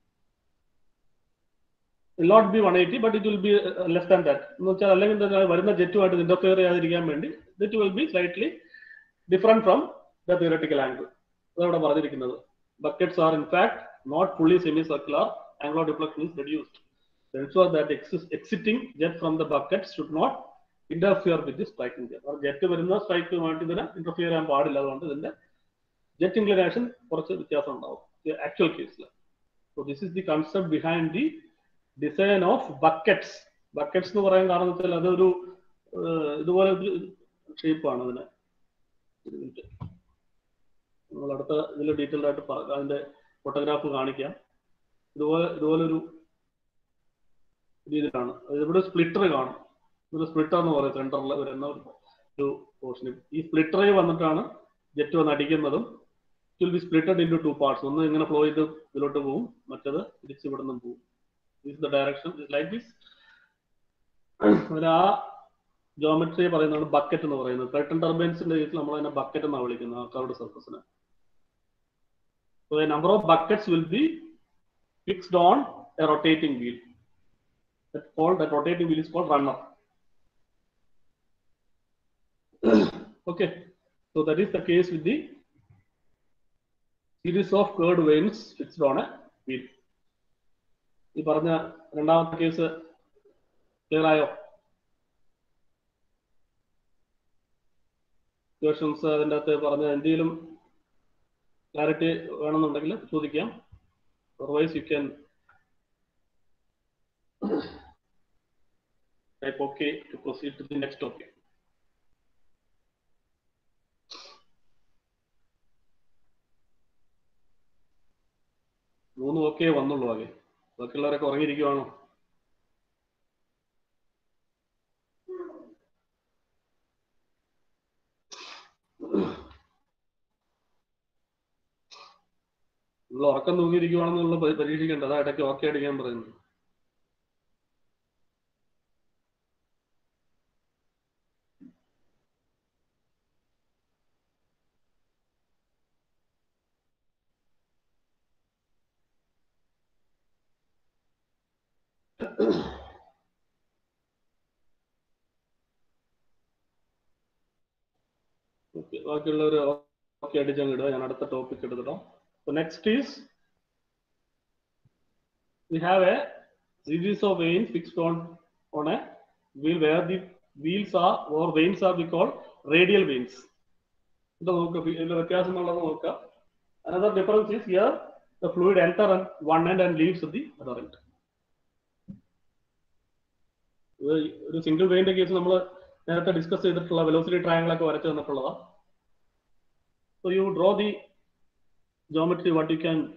will not be 180 but it will be uh, less than that എന്ന് വെച്ചാൽ അല്ലെങ്കിൽ എന്താ വരുന്ന ജെറ്റുമായിട്ട് interfere ചെയ്യാതിരിക്കാൻ വേണ്ടി it will be slightly different from the theoretical angle അതവിടെ പറഞ്ഞിരിക്കുന്നത് buckets are in fact not fully semi circular angle of deflection is reduced ensure that exis- exiting jet from the bucket should not interfere with the striking jet. Jet വരുന്ന സ്ട്രൈക്കുമായിട്ട് ഇതിന് interfere ചെയ്യാൻ പാടില്ല അതുകൊണ്ട് ഇതിന്റെ jet inclination കുറച്ച് വ്യത്യാസം ഉണ്ടാവും ആക്ച്വൽ കേസിൽ so this is the concept behind the design of buckets buckets എന്ന് പറയാൻ കാരണം വെച്ചാൽ അതൊരു ഏഹ്, ഇതുപോലെ ഒരു ഷേപ്പാണ് അതിന് ഒരു minute. നമ്മൾ അടുത്ത ഇതിൽ ഡീറ്റെയിൽഡ് ആയിട്ട് പറ- അതിന്റെ ഫോട്ടോഗ്രാഫ് കാണിക്കാം ഇതുപോലെ ഇതുപോലെ ഒരു രീതിയിലാണ് അതായത് ഇവിടെ സ്പ്ലിറ്റർ കാണും ഒരു സ്പ്ലിറ്റർ എന്ന് പറയും സെന്ററിൽ വരുന്ന ഒരു ഒരു പോർഷൻ ഈ സ്പ്ലിറ്ററിൽ വന്നിട്ടാണ് ജെറ്റ് വന്ന് അടിക്കുന്നതും will be splitted into parts ഒന്ന് ഇങ്ങനെ ഫ്ലോ ചെയ്ത് ഇതിലോട്ട് പോകും മറ്റത് തിരിച്ച് ഇവിടെ നിന്നും പോകും this the direction like this അതിന് ആ ജോമെട്രി പറയുന്നതാണ് ബക്കറ്റ് എന്ന് പറയുന്നത് കർട്ടൺ ടർബൈൻസിന്റെ കേസിൽ നമ്മൾ അതിനെ ബക്കറ്റ് എന്നാണ് വിളിക്കുന്നത് ആ കർവ്ഡ് സർഫസിനെ so a number of buckets will be fixed on a rotating wheel that called that rotating wheel is called runner. okay, so that is the case with the series of curved vanes fixed on a wheel. ഈ പറഞ്ഞ രണ്ടാമത്തെ case clear ആയോ questions അതിൻ്റെ അകത്ത് പറഞ്ഞ എന്തെങ്കിലും clarity വേണമെന്നുണ്ടെങ്കിൽ ചോദിക്കാം otherwise you can type OK to proceed to the next topic. മൂന്ന് ഓക്കെ വന്നുള്ളൂ ആകെ ബാക്കിയുള്ളവരൊക്കെ ഉറങ്ങിയിരിക്കുവാണോ നിങ്ങൾ ഉറക്കം തൂങ്ങിയിരിക്കുവാണെന്നുള്ള പ- പരീക്ഷിക്കേണ്ട അതാ ഇടയ്ക്ക് ഓക്കെ അടിക്കാൻ പറയുന്നത് ഓക്കെ ബാക്കിയുള്ളവർ ഓക്കെ അടിച്ചങ്ങ് ഇടുക ഞാൻ അടുത്ത ടോപ്പിക് എടുത്തിടാം so next is we have a series of veins fixed on on a wheel where the wheels are or veins are we call radial veins ഇത് നോക്കുക ഇതിന്റെ വ്യത്യാസമുള്ളത് നോക്കുക another difference is here the fluid enter on one end and leaves the other end ഇത് ഒരു single വെയിന്റെ case നമ്മൾ നേരത്തെ discuss ചെയ്തിട്ടുള്ള velocity triangle ഒക്കെ വരച്ചു തന്നിട്ടുള്ളതാണ് so you draw the geometry what you can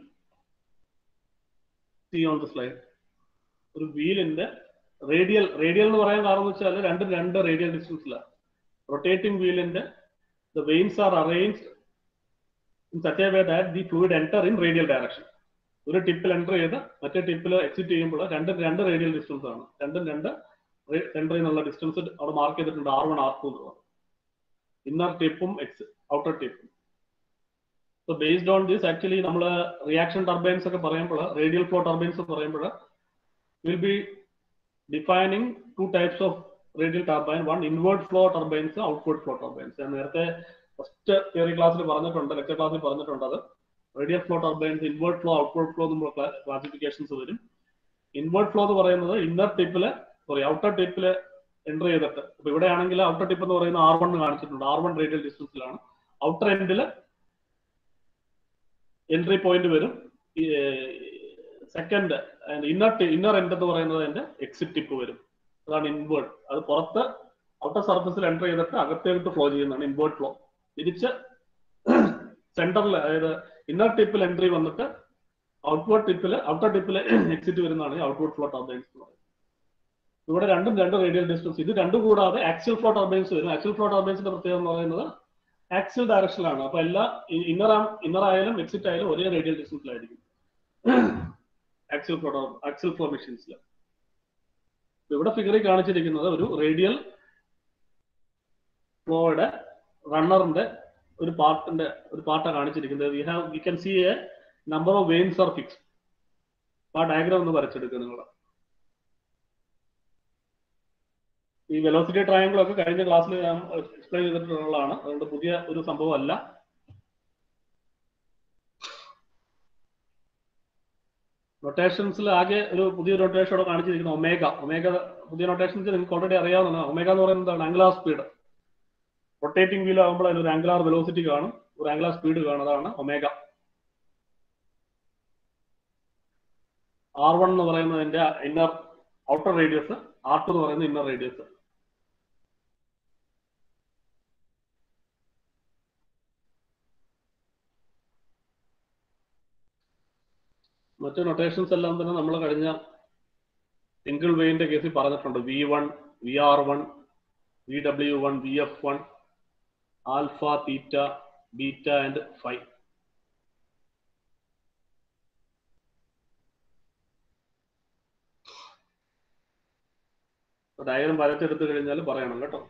see on the slide ഒരു വീലിന്റെ റേഡിയൽ റേഡിയൽ എന്ന് പറയാൻ കാരണം എന്ന് വെച്ചാൽ രണ്ടും രണ്ട് റേഡിയൽ ഡിസ്റ്റൻസിലാണ് റൊട്ടേറ്റിംഗ് വീലിന്റെ the vanes are arranged in such a way that the fluid enter in radial direction ഒരു ടിപ്പിൽ എൻ്റർ ചെയ്ത് മറ്റേ ടിപ്പിൽ എക്സിറ്റ് ചെയ്യുമ്പോൾ രണ്ടും രണ്ട് റേഡിയൽ ഡിസ്റ്റൻസ് ആണ് രണ്ടും രണ്ട് സെന്ററിൽ നിന്നുള്ള ഡിസ്റ്റൻസ് അവിടെ മാർക്ക് ചെയ്തിട്ടുണ്ട് ആർ വൺ ആർ ടു എന്നുള്ളത് ഇന്നർ ടിപ്പും എക്സ് ഔട്ടർ ടിപ്പും so based on this actually നമ്മൾ റിയാക്ഷൻ ടർബൈൻസ് ഒക്കെ പറയുമ്പോൾ റേഡിയൽ ഫ്ലോ ടർബൈൻസ് പറയുമ്പോൾ will be defining two types of radial turbine one inward flow turbines outward flow turbines ഞാൻ നേരത്തെ ഫസ്റ്റ് തിയറി ക്ലാസ്സിൽ പറഞ്ഞിട്ടുണ്ട് ലെക്ചർ ക്ലാസ്സിൽ പറഞ്ഞിട്ടുണ്ട് അത് radial flow turbines inward flow outward flow എന്നുള്ള ക്ലാസിഫിക്കേഷൻസ് വരും ഇൻവേർട്ട് ഫ്ലോ എന്ന് പറയുന്നത് ഇന്നർ ടിപ്പില് സോറി ഔട്ടർ ടിപ്പിൽ എൻ്റർ ചെയ്തിട്ട് അപ്പൊ ഇവിടെ ആണെങ്കിൽ ഔട്ടർ ടിപ്പ് എന്ന് പറയുന്ന ആർ വൺ കാണിച്ചിട്ടുണ്ട് ആർ വൺ റേഡിയൽ ഡിസ്റ്റൻസിലാണ് ഔട്ടർ എൻഡിൽ എൻട്രി പോയിന്റ് വരും സെക്കൻഡ് ഇന്നർ ഇന്നർ എൻഡ് എന്ന് പറയുന്നത് അതിന്റെ എക്സിറ്റ് ടിപ്പ് വരും അതാണ് ഇൻവേർട്ട് അത് പുറത്ത് ഔട്ടർ സർഫസിൽ എൻ്റർ ചെയ്തിട്ട് അകത്തേക്ക് ഫ്ലോ ചെയ്യുന്നതാണ് ഇൻവേർട്ട് ഫ്ലോ തിരിച്ച് സെന്ററിൽ അതായത് ഇന്നർ ടിപ്പിൽ എൻട്രി വന്നിട്ട് ഔട്ട്വേർഡ് ടിപ്പിൽ ഔട്ടർ ടിപ്പിൽ എക്സിറ്റ് വരുന്നതാണ് ഔട്ട്വേർഡ് ഫ്ലോ ടർബൈൻസ് എന്ന് പറയുന്നത് ഇവിടെ രണ്ടും രണ്ട് റേഡിയൽ ഡിസ്റ്റൻസ് ഇത് രണ്ടും കൂടാതെ ആക്സിൽ ഫ്ലോ ടർബൈൻസ് വരും ആക്സിൽ ഫ്ലോ ടർബൈൻസിന്റെ പ്രത്യേകത എന്ന് പറയുന്നത് ആക്സിൽ ഡയറക്ഷനിലാണ് അപ്പൊ എല്ലാ ഇന്നർ ഇന്നർ ആയാലും എക്സിറ്റ് ആയാലും ഒരേ റേഡിയൽ ഡിസ്റ്റൻസിലായിരിക്കും ആക്സിൽ ഫ്ലോ ആക്സിൽ ഫ്ലോ മെഷീൻസിൽ ഇവിടെ ഫിഗറിൽ കാണിച്ചിരിക്കുന്നത് ഒരു റേഡിയൽ ഫ്ലോയുടെ റണ്ണറിന്റെ ഒരു പാർട്ടിന്റെ ഒരു പാർട്ടാണ് കാണിച്ചിരിക്കുന്നത് we have we can see a number of vanes are fix ആ ഡയഗ്രാം ഒന്ന് വരച്ചെടുക്കുക നിങ്ങൾ ഈ വെലോസിറ്റി ട്രയാങ്കിൾ ഒക്കെ കഴിഞ്ഞ ക്ലാസ്സിൽ ഞാൻ എക്സ്പ്ലെയിൻ ചെയ്തിട്ടുള്ളതാണ് അതുകൊണ്ട് പുതിയ ഒരു സംഭവം അല്ല നൊട്ടേഷൻസിൽ ആകെ ഒരു പുതിയ നൊട്ടേഷൻ ഇവിടെ കാണിച്ചിരിക്കുന്നത് ഒമേഗ ഒമേഗ പുതിയ നൊട്ടേഷൻസ് നിങ്ങൾക്ക് ഓൾറെഡി അറിയാവുന്നതാണ് ഒമേഗ എന്ന് പറയുന്നത് ആംഗുലാർ സ്പീഡ് റൊട്ടേറ്റിംഗ് വീൽ ആകുമ്പോൾ അതിനൊരു ആംഗുലാർ വെലോസിറ്റി കാണും ഒരു ആംഗുലാർ സ്പീഡ് കാണും അതാണ് ഒമേഗ ആർ വൺ എന്ന് പറയുന്നതിന്റെ inner outer radius R two എന്ന് പറയുന്നത് ഇന്നർ റേഡിയസ് മറ്റു നൊട്ടേഷൻസ് എല്ലാം തന്നെ നമ്മൾ കഴിഞ്ഞ സിംഗിൾ വെയിന്റെ കേസിൽ പറഞ്ഞിട്ടുണ്ട് V one V R one V W one V F one alpha theta beta and five diagram വരച്ചെടുത്തു കഴിഞ്ഞാൽ പറയണം കേട്ടോ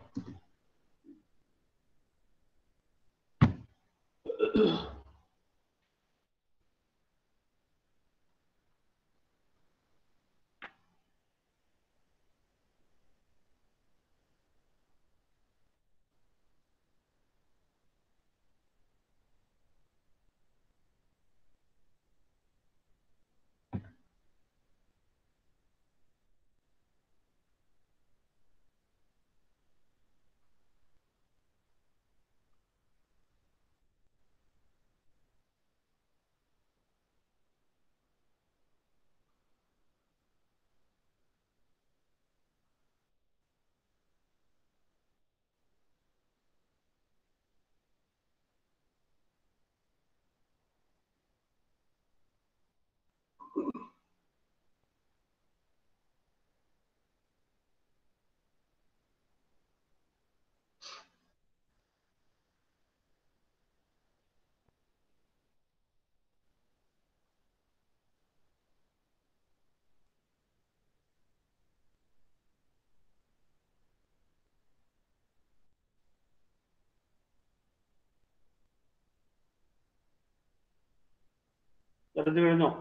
എടുത്തു കഴിഞ്ഞോ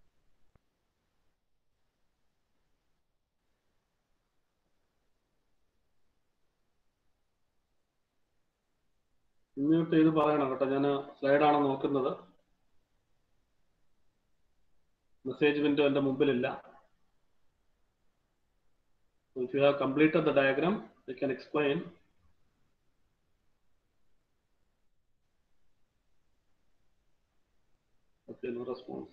മ്യൂട്ട് ചെയ്ത് പറയണം കേട്ടോ ഞാൻ സ്ലൈഡാണ് നോക്കുന്നത് മെസ്സേജ് വിൻഡോ എന്റെ മുമ്പിലില്ല if you have completed the diagram I can explain okay no response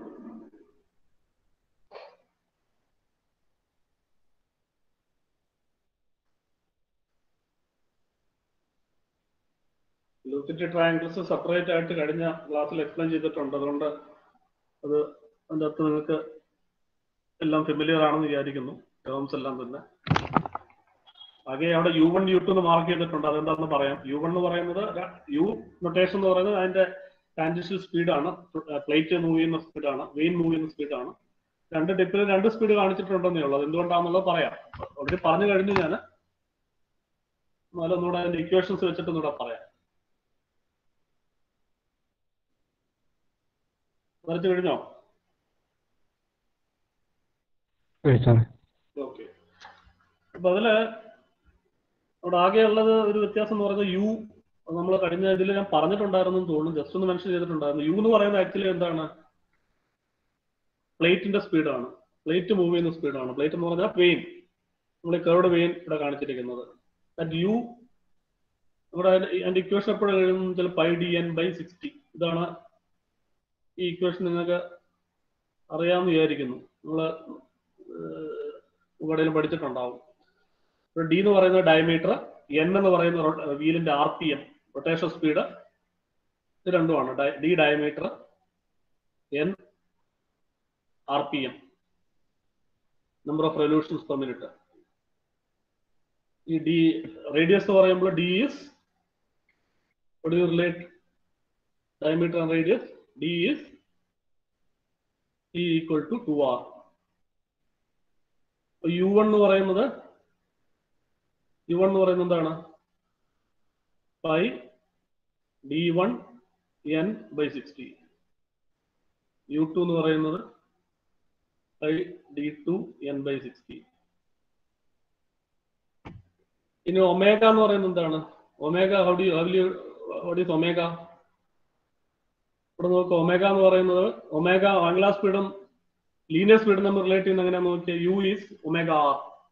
velocity triangles separate ആയിട്ട് കഴിഞ്ഞ ക്ലാസ്സിൽ എക്സ്പ്ലെയിൻ ചെയ്തിട്ടുണ്ട് അതുകൊണ്ട് അത് അതിൻ്റെ അകത്ത് നിങ്ങൾക്ക് എല്ലാം ഫെമിലിയർ ആണെന്ന് വിചാരിക്കുന്നു ടേംസ് എല്ലാം തന്നെ ആകെ അവിടെ യു വൺ യു ടു എന്ന് മാർക്ക് ചെയ്തിട്ടുണ്ട് അതെന്താണെന്ന് പറയാം യു വൺ എന്ന് പറയുന്നത് യു നൊട്ടേഷൻ എന്ന് പറയുന്നത് അതിന്റെ ടാൻജൻഷ്യൽ സ്പീഡാണ് പ്ലേറ്റ് മൂവ് ചെയ്യുന്ന സ്പീഡാണ് വെയിൻ മൂവ് ചെയ്യുന്ന സ്പീഡാണ് രണ്ട് ടിപ്പിൽ രണ്ട് സ്പീഡ് കാണിച്ചിട്ടുണ്ടെന്നേ ഉള്ളൂ അത് എന്തുകൊണ്ടാണെന്നുള്ളത് പറയാം ഓൾറെഡി പറഞ്ഞു കഴിഞ്ഞു ഞാൻ എന്നാലും ഒന്നുകൂടെ അതിന്റെ ഇക്വേഷൻസ് വെച്ചിട്ട് ഒന്നുകൂടെ പറയാം വരച്ചു കഴിഞ്ഞോ കഴിച്ചാണ് ഓക്കെ അപ്പൊ അതില് അവിടെ ആകെയുള്ളത് ഒരു വ്യത്യാസം എന്ന് പറയുന്നത് യു നമ്മൾ കഴിഞ്ഞ ഇതിൽ ഞാൻ പറഞ്ഞിട്ടുണ്ടായിരുന്നു എന്ന് തോന്നുന്നു ജസ്റ്റ് ഒന്ന് മെൻഷൻ ചെയ്തിട്ടുണ്ടായിരുന്നു യു എന്ന് പറയുന്നത് ആക്ച്വലി എന്താണ് പ്ലേറ്റിന്റെ സ്പീഡാണ് പ്ലേറ്റ് മൂവ് ചെയ്യുന്ന സ്പീഡാണ് പ്ലേറ്റ് എന്ന് പറഞ്ഞാൽ വെയിൻ നമ്മൾ ഈ കർവ്ഡ് വെയിൻ ഇവിടെ കാണിച്ചിരിക്കുന്നത് ദാറ്റ് യു നമ്മുടെ അതിന്റെ ഇക്വേഷൻ എപ്പോഴും എഴുതുന്നത് ചില pi D N by sixty ഇതാണ് ഈ ഇക്വേഷൻ നിങ്ങൾക്ക് അറിയാമെന്ന് വിചാരിക്കുന്നു നിങ്ങൾ എവിടെയും പഠിച്ചിട്ടുണ്ടാവും ഡി എന്ന് പറയുന്നത് ഡയമീറ്റർ എൻ എന്ന് പറയുന്ന വീലിന്റെ R P M rotation speed ഇത് രണ്ടുമാണ് D diameter N R P M number of revolutions per minute ഈ ഡി റേഡിയസ് എന്ന് പറയുമ്പോൾ D is what do you relate diameter and radius d is e equal to 2r U one എന്ന് പറയുന്നത് U one എന്ന് പറയുന്നത് എന്താണ് pi D one N by sixty U two എന്ന് പറയുന്നത് pi D two N by sixty ഇനി omega എന്ന് പറയുന്നത് എന്താണ് omega how D how D what is omega ഇവിടെ നോക്കുക ഒമേഗ എന്ന് പറയുന്നത് ഒമേഗ ആംഗ്ലാ സ്പീഡും ലീനിയർ സ്പീഡും നമ്മൾ റിലേറ്റ് ചെയ്യുന്ന എങ്ങനെയാന്ന് നോക്കിയാൽ U is omega R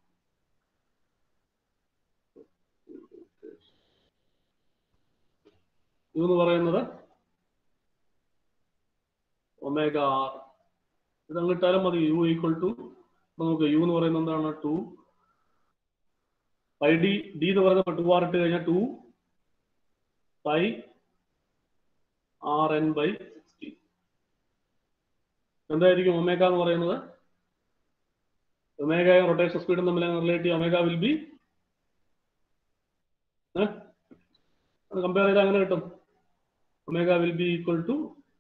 U എന്ന് പറയുന്നത് ഒമേഗ ആർ ഇത് അങ്ങിട്ടാലും മതി യു ഈക്വൽ ടു നമുക്ക് യു എന്ന് പറയുന്നത് എന്താണ് ടു പൈ ഡി ഡി എന്ന് പറയുന്നത് ടു ആർ ഇട്ട് കഴിഞ്ഞാൽ two pi R N by sixty എന്തായിരിക്കും ഒമേഗ എന്ന് പറയുന്നത് ഒമേഗയും റൊട്ടേഷൻ സ്പീഡും തമ്മിൽ റിലേറ്റ് ചെയ്യും ഒമേഗ വിൽ ബി കമ്പയർ ചെയ്താൽ അങ്ങനെ കിട്ടും omega will be equal to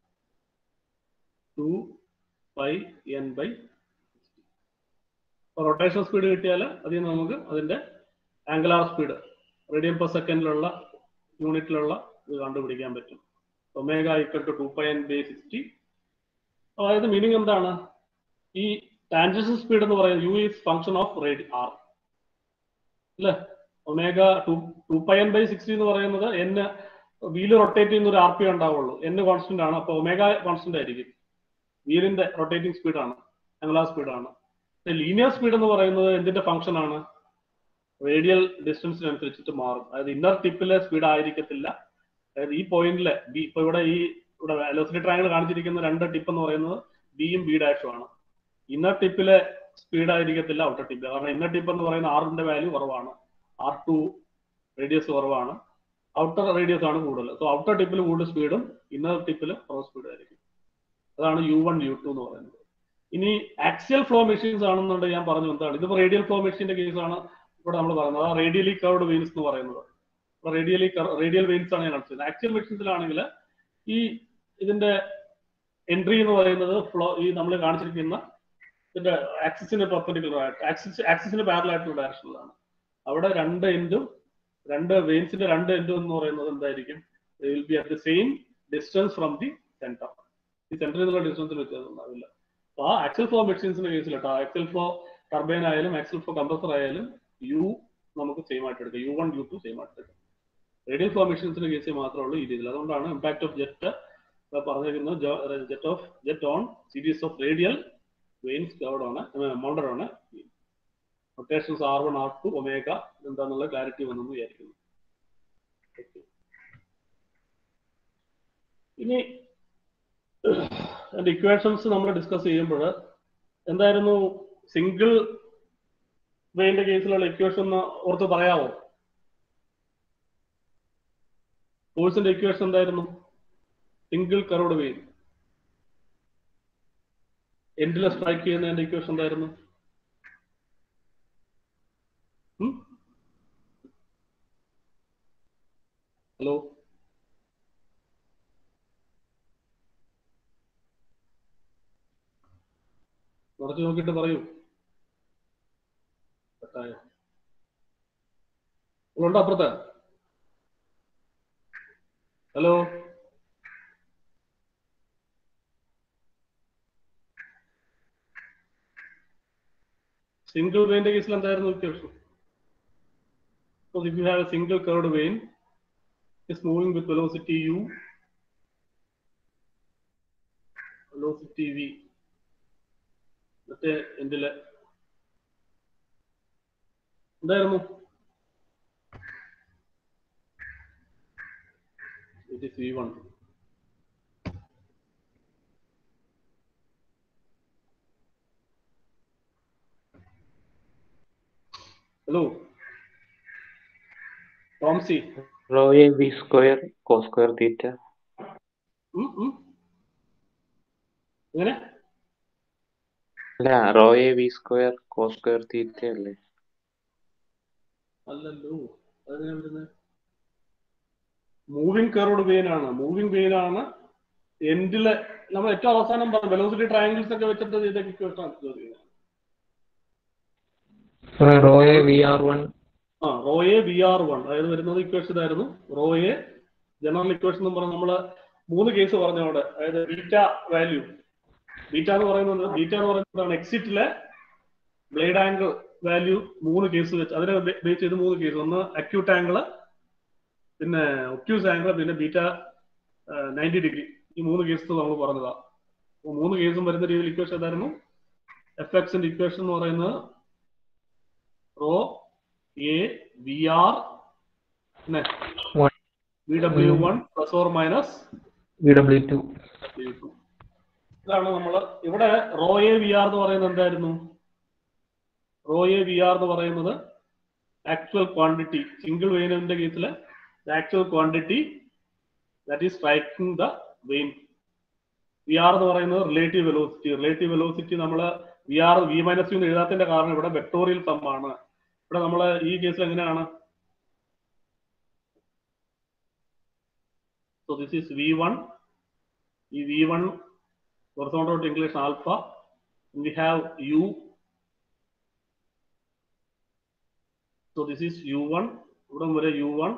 two pi N by rotation speed കിട്ടിയാൽ അതിൽ നിന്ന് നമുക്ക് അതിന്റെ ആംഗുലാർ സ്പീഡ് റേഡിയൻ പെർ സെക്കൻഡിലുള്ള യൂണിറ്റിലുള്ള ഇത് കണ്ടുപിടിക്കാൻ പറ്റും omega equal to two pi N by sixty അതായത് മീനിങ് എന്താണ് ഈ ടാൻജൻഷ്യൽ സ്പീഡ് എന്ന് പറയുന്നത് U is function of radii R അല്ലേ omega to two pi N by sixty എന്ന് പറയുന്നത് എൻ വീല് റൊട്ടേറ്റ് ചെയ്യുന്ന ഒരു ആർ പി ഉണ്ടാവുള്ളൂ എൻ കോൺസ്റ്റന്റ് ആണ് അപ്പൊ ഒമേഗ കോൺസ്റ്റന്റ് ആയിരിക്കും വീലിന്റെ റൊട്ടേറ്റിംഗ് സ്പീഡാണ് ആംഗുലാർ സ്പീഡാണ് ലീനിയർ സ്പീഡ് എന്ന് പറയുന്നത് എന്തിന്റെ ഫംഗ്ഷൻ ആണ് റേഡിയൽ ഡിസ്റ്റൻസിനനുസരിച്ചിട്ട് മാറും അതായത് ഇന്നർ ടിപ്പിലെ സ്പീഡ് ആയിരിക്കത്തില്ല അതായത് ഈ പോയിന്റിലെ ബി ഇപ്പൊ ഇവിടെ ഈ ഇവിടെ വെലോസിറ്റി ട്രയാങ്കിൾ കാണിച്ചിരിക്കുന്ന രണ്ട് ടിപ്പ് എന്ന് പറയുന്നത് ബിയും ബി ഡാഷും ആണ് ഇന്നർ ടിപ്പിലെ സ്പീഡ് ആയിരിക്കത്തില്ല ഔട്ടർ ടിപ്പ് കാരണം ഇന്നർ ടിപ്പ് എന്ന് പറയുന്ന ആറിന്റെ വാല്യൂ കുറവാണ് ആർ ടു റേഡിയസ് കുറവാണ് ഔട്ടർ റേഡിയസ് ആണ് കൂടുതൽ സോ ഔട്ടർ ടിപ്പിൽ കൂടുതൽ സ്പീഡും ഇന്നർ ടിപ്പിൽ കുറവ് സ്പീഡ് ആയിരിക്കും അതാണ് യു വൺ യു ടു എന്ന് പറയുന്നത് ഇനി ആക്സിയൽ ഫ്ലോ മെഷീൻസ് ആണെന്നുണ്ടെങ്കിൽ ഞാൻ പറഞ്ഞു എന്താണ് ഇതിപ്പോ റേഡിയൽ ഫ്ലോ മെഷീന്റെ കേസാണ് ഇവിടെ നമ്മൾ പറയുന്നത് ആ റേഡിയലി കർവ്ഡ് വെയിൻസ് എന്ന് പറയുന്നത് റേഡിയലി റേഡിയൽ വെയിൻസ് ആണ് ഞാൻ അടിച്ചത് ആക്സിയൽ മെഷീൻസിലാണെങ്കിൽ ഈ ഇതിന്റെ എൻട്രി എന്ന് പറയുന്നത് ഫ്ലോ ഈ നമ്മൾ കാണിച്ചിരിക്കുന്ന ഇതിന്റെ ആക്സിസിന് പെർപെൻഡിക്കുലർ ആയിട്ട് ആക്സിസ് ആക്സിസിന് പാരൽ ആയിട്ടുള്ള ഡയറക്ഷനിലാണ് അവിടെ രണ്ട് എൻഡും രണ്ട് വെയിൻസിന്റെ രണ്ട് എൻഡും എന്ന് പറയുന്നത് എന്തായിരിക്കും will be at the same distance from the centre ഈ സെന്ററിൽ നിന്നുള്ള ഡിസ്റ്റൻസിൽ വ്യത്യാസം ഉണ്ടാവില്ല അപ്പൊ ആ ആക്സൽ ഫ്ലോ മെഷീൻസിന്റെ കേസിൽ കേട്ടോ ആക്സൽ ഫ്ലോ ടർബൈൻ ആയാലും ആക്സൽ ഫ്ലോ കംപ്രസർ ആയാലും യു നമുക്ക് സെയിം ആയിട്ട് എടുക്കാം U one U two same ആയിട്ട് എടുക്കാം റേഡിയൽ ഫ്ലോ മെഷീൻസിന്റെ കേസിൽ മാത്രമേ ഉള്ളൂ ഈ രീതിയിൽ അതുകൊണ്ടാണ് ഇമ്പാക്ട് ഓഫ് ജെറ്റ് പറഞ്ഞിരിക്കുന്നത് jet of jet on series of radial vanes curved ആണ് മൗണ്ടഡ് ആണ് rotations R one R two omega എന്താന്നുള്ള ക്ലാരിറ്റി വന്നെന്ന് വിചാരിക്കുന്നു ഇനി അതിന്റെ ഇക്വേഷൻസ് നമ്മൾ ഡിസ്കസ് ചെയ്യുമ്പോൾ എന്തായിരുന്നു സിംഗിൾ വെയിന്റെ കേസിലുള്ള ഇക്വേഷൻ ഒന്ന് ഓർത്ത് പറയാവോ ഫോഴ്സിന്റെ ഇക്വേഷൻ എന്തായിരുന്നു സിംഗിൾ കറോഡ് വെയിൻ എൻഡിലെ സ്ട്രൈക്ക് ചെയ്യുന്നതിന്റെ ഇക്വേഷൻ എന്തായിരുന്നു ഹലോ കുറച്ച് നോക്കിയിട്ട് പറയൂ കട്ടായോ ഉണ്ടോ അപ്പുറത്ത് ഹലോ സിംഗിൾ വെയിന്റെ കേസിൽ എന്തായിരുന്നു equation So if you have a single curved vein, it's moving with velocity u, velocity v. മറ്റേ എന്തില് എന്തായിരുന്നു it is V one hello Tomsy Rho A V square cos square theta. ഉം, ഉം. എങ്ങനെ അല്ല rho A V square cos square theta അല്ലേ അല്ലല്ലോ അതെങ്ങനെ വരുന്നത് മൂവിങ് കർവ്ഡ് വെയിൻ ആണ് മൂവിങ് വെയിൻ ആണ് എൻഡിലെ നമ്മൾ ഏറ്റവും അവസാനം പറഞ്ഞു വെലോസിറ്റി ട്രയാങ്കിൾസ് ഒക്കെ വെച്ചിട്ട് ഇതൊക്കെ ഇക്വേഷൻ ചോദിക്കുന്നത് സാറേ rho A V R one ആ rho A V R one അതായത് വരുന്നത് ഇക്വേഷൻ ഇതായിരുന്നു റോ എ ജനറൽ ഇക്വേഷൻ എന്ന് പറഞ്ഞാൽ നമ്മള് മൂന്ന് കേസ് പറഞ്ഞു അവിടെ അതായത് ബീറ്റ വാല്യൂ ബീറ്റ എന്ന് പറയുന്നത് ബീറ്റ എന്ന് പറയുന്നതാണ് എക്സിറ്റിലെ ബ്ലേഡ് ആംഗിൾ വാല്യൂ മൂന്ന് കേസ് വെച്ച് അതിനെ ബേസ് ചെയ്ത് മൂന്ന് കേസ് ഒന്ന് അക്യൂട്ട് ആംഗിൾ പിന്നെ ഒക്യൂസ് ആംഗിൾ പിന്നെ ബീറ്റ നയൻറ്റി ഡിഗ്രി ഈ മൂന്ന് കേസ് നമ്മൾ പറഞ്ഞതാ അപ്പൊ മൂന്ന് കേസും വരുന്ന രീതിയിൽ ഇക്വേഷൻ ഏതായിരുന്നു എഫ് എക്സിന്റെ ഇക്വേഷൻ എന്ന് പറയുന്നത് റോ എ വി ആർ പിന്നെ One. V W one plus or minus V W two ഇതാണ് നമ്മൾ ഇവിടെ റോ എ വി ആർ എന്ന് പറയുന്നത് എന്തായിരുന്നു റോ എ വി ആർ എന്ന് പറയുന്നത് ആക്ച്വൽ ക്വാണ്ടിറ്റി സിംഗിൾ വെയിനിന്റെ കേസിൽ actual quantity that is striking the vane V R എന്ന് പറയുന്നത് റിലേറ്റീവ് വെലോസിറ്റി റിലേറ്റീവ് വെലോസിറ്റി നമ്മൾ V R V minus U എന്ന് എഴുതാത്തതിന്റെ കാരണം ഇവിടെ വെക്ടോറിയൽ സം ആണ് ഇവിടെ നമ്മൾ ഈ കേസിൽ എങ്ങനെയാണ് so this is V one ഈ V one horizontal to English alpha. We have u. So this is u1. ഇവിടെ വരെ u1.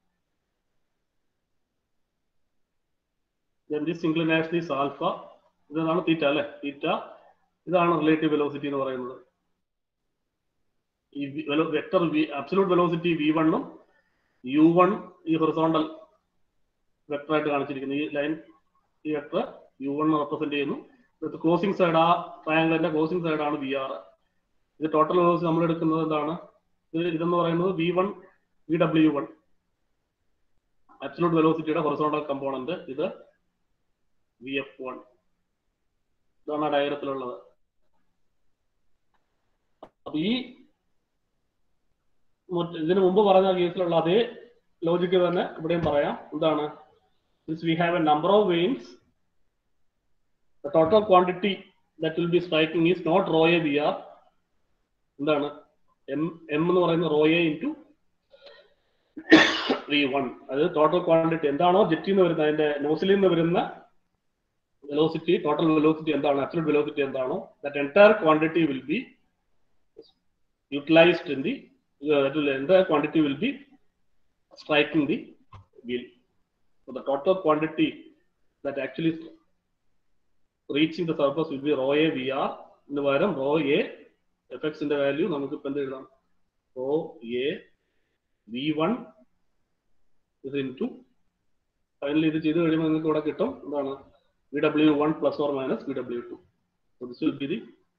Then this inclination is alpha. ഇതാണ് തീറ്റ അല്ലെ തീറ്റ ഇതാണ് റിലേറ്റീവ് വെലോസിറ്റി എന്ന് പറയുന്നത് ഈ vector V absolute velocity V വണ്ണും യു വൺ ഈ ഹൊറിസോണ്ടൽ വെക്ടർ ആയിട്ട് കാണിച്ചിരിക്കുന്നു ഈ ലൈൻ ഈ വെക്ടർ യു വൺ റെപ്രസെന്റ് ചെയ്യുന്നു ക്ലോസിംഗ് സൈഡ് ആ ട്രയാങ്കിളിന്റെ ക്ലോസിംഗ് സൈഡ് ആണ് വി ആർ ഇത് ടോട്ടൽ വെലോസിറ്റി നമ്മൾ എടുക്കുന്നത് എന്താണ് ഇത് ഇതെന്ന് പറയുന്നത് V one V W one absolute വെലോസിറ്റിയുടെ ഹൊറിസോണ്ടൽ കമ്പോണന്റ് ഇത് വി എഫ് വൺ ഇതാണ് ആ ഡയഗ്രത്തിലുള്ളത് അപ്പൊ ഈ മറ്റ് ഇതിനു മുമ്പ് പറഞ്ഞ കേസിലുള്ള അതേ ലോജിക്ക് തന്നെ ഇവിടെയും പറയാം എന്താണ് we have a number of vanes the total quantity that will be striking is not rho a vr എന്താണ് എം എം എന്ന് പറയുന്നത് rho A into V one അത് ടോട്ടൽ ക്വാണ്ടിറ്റി എന്താണോ ജെറ്റിൽ നിന്ന് വരുന്ന അതിന്റെ നോസിലിൽ നിന്ന് വരുന്ന വെലോസിറ്റി ടോട്ടൽ വെലോസിറ്റി എന്താണ് അബ്സലൂട്ട് വെലോസിറ്റി എന്താണോ that entire quantity will be utilised in the entire quantity will be striking the wheel the total quantity that actually reaching the surface will be rho A V R എന്ന് പകരം rho A F എക്സിന്റെ value നമുക്ക് ഇപ്പൊ എന്ത് എഴുതാം rho A V one ഇത് into finally ഇത് ചെയ്ത് കഴിയുമ്പോൾ നിങ്ങൾക്ക് ഇവിടെ കിട്ടും എന്താണ് V W one plus or minus V W two this will be the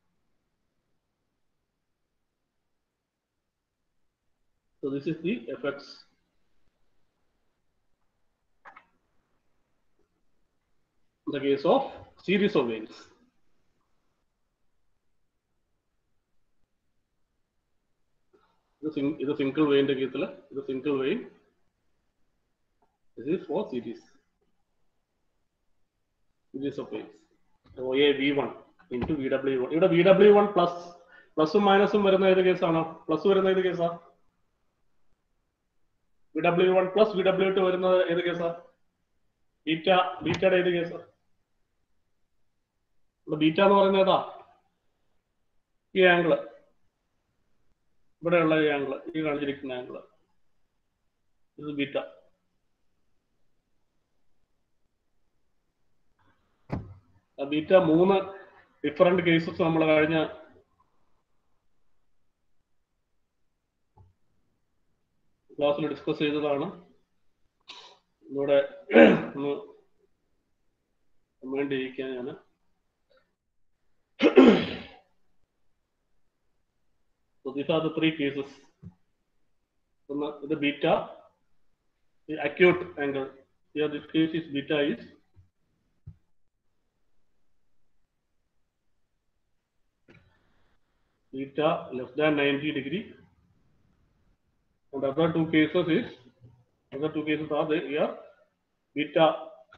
So this is the fx in the case of series of veins. ഇത് സിംഗ് ഇത് സിംഗിൾ വെയിന്റെ കേസിൽ ഇത് single vane this is for series series of veins so a v1 into vw1 ഇവിടെ vw1 plus പ്ലസും മൈനസും വരുന്ന ഏത് കേസാണോ plus വരുന്ന ഏത് കേസാ vw1 പ്ലസ് vw2 വരുന്നത് ഏത് കേസാ ബീറ്റ ബീറ്റയുടെ ഏത് കേസാ ഇവിടെ ബീറ്റ എന്ന് പറയുന്നത് ഏതാ ഈ ആംഗിള് ഇവിടെയുള്ള ഈ ആംഗിള് ഈ കാണിച്ചിരിക്കുന്ന ആംഗിള് ഇത് ബീറ്റ ബീറ്റ മൂന്ന് ഡിഫറെന്റ് കേസസ് നമ്മൾ കഴിഞ്ഞ ക്ലാസ്സിൽ ഡിസ്കസ് ചെയ്തതാണ് ഇവിടെ ഒന്ന് വേണ്ടിയിരിക്കാൻ ഞാൻ So these are the three cases ഒന്ന് ഇത് beta acute angle here this case is beta is beta less than 90 degree and other two cases is other two cases are there here beta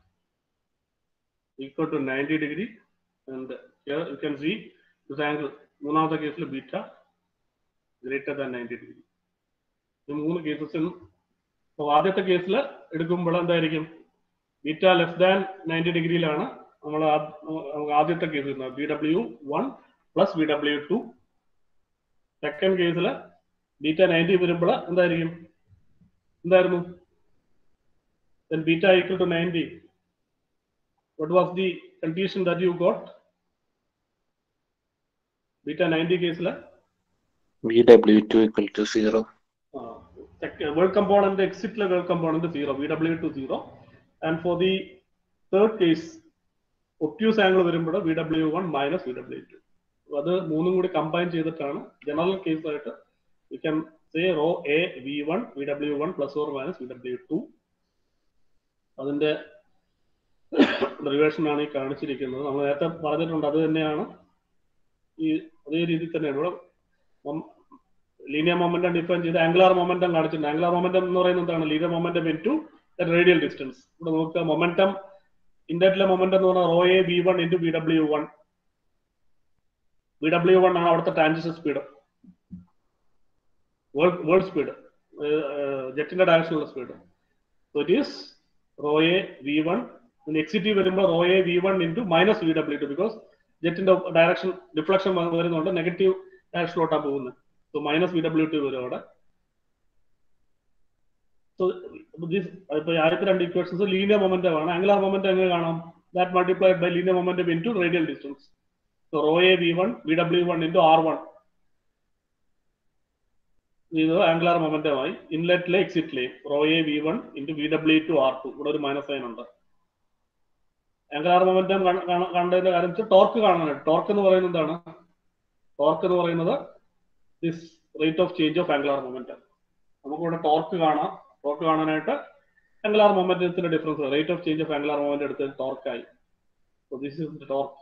equal to 90 degree and here you can see this angle മൂന്നാമത്തെ കേസിൽ beta greater than ninety degree ഈ മൂന്ന് കേസസിനും അപ്പോൾ ആദ്യത്തെ കേസിൽ എടുക്കുമ്പോൾ എന്തായിരിക്കും ബീറ്റ ലെസ് ദാൻ നയൻറ്റി ഡിഗ്രിയിലാണ് നമ്മൾ ആദ്യത്തെ കേസ് വരുന്നത് B W one plus B W two second കേസിൽ ബീറ്റ നയൻറ്റി വരുമ്പോൾ എന്തായിരിക്കും എന്തായിരുന്നു beta equal to ninety what was the condition that you got beta 90 case la VW2 equal to 0. uh, sec- world component the exit la world component 0 vw to 0 and for the third case obtuse angle വരുമ്പോൾ V W one minus V W two അത് മൂന്നും കൂടി combine ചെയ്തിട്ടാണ് general case ആയിട്ട് you can say rho A V one V W one plus or minus V W two അതിന്റെ റിവേഷൻ ആണ് ഈ കാണിച്ചിരിക്കുന്നത് നമ്മൾ നേരത്തെ പറഞ്ഞിട്ടുണ്ട് അത് തന്നെയാണ് ഈ അതേ രീതിയിൽ തന്നെയാണ് ഇവിടെ ലീനിയർ മൊമെന്റം ഡിഫൈൻ ചെയ്ത് ആംഗുലാർ മൊമെന്റം കാണിച്ചിട്ടുണ്ട് ആംഗുലാർ മൊമെന്റം എന്ന് പറയുന്നത് എന്താണ് linear momentum into radial distance ഇവിടെ നോക്കുക മൊമെന്റം ഇൻഡറ്റിലെ മൊമെന്റം എന്ന് പറഞ്ഞാൽ rho A V one into B W one B W one ആണ് അവിടുത്തെ ട്രാൻസിഷൻ സ്പീഡ് വേൾഡ് സ്പീഡ് ജെറ്റിന്റെ ഡയറക്ഷനുള്ള speed so it is rho A V one എക്സിറ്റി വരുമ്പോൾ rho A V one into minus V W two because ജെറ്റിന്റെ direction deflection വരുന്നുണ്ട് negative ഡയറക്ഷനിലോട്ടാണ് പോകുന്നത് so minus V W two വരും അവിടെ സോ ദിസ് ഇപ്പൊ ആദ്യത്തെ രണ്ട് ഇക്വേഷൻസ് ലീനിയർ മൊമെന്റം ആണ് ആംഗുലാർ മൊമെന്റം എങ്ങനെ കാണാം that multiplied by linear momentum into radial distance so rho A V one V W one into R one ഇത് angular മൊമെന്റമായി ഇൻലെറ്റിലെ എക്സിറ്റിലെയും rho A V one into V W two R two ഇവിടെ ഒരു minus sign ഉണ്ട് angular momentum കണ്ടതിന്റെ കാര്യം വെച്ചാൽ ടോർക്ക് കാണാനായിട്ട് ടോർക്ക് എന്ന് പറയുന്നത് എന്താണ് ടോർക്ക് എന്ന് പറയുന്നത് this rate of change of angular momentum നമുക്കിവിടെ ടോർക്ക് കാണാം ടോർക്ക് കാണാനായിട്ട് ആംഗുലാർ മൊമെന്റത്തിന്റെ difference rate of change of angular moment എടുത്ത് ടോർക്കായി so this is the torque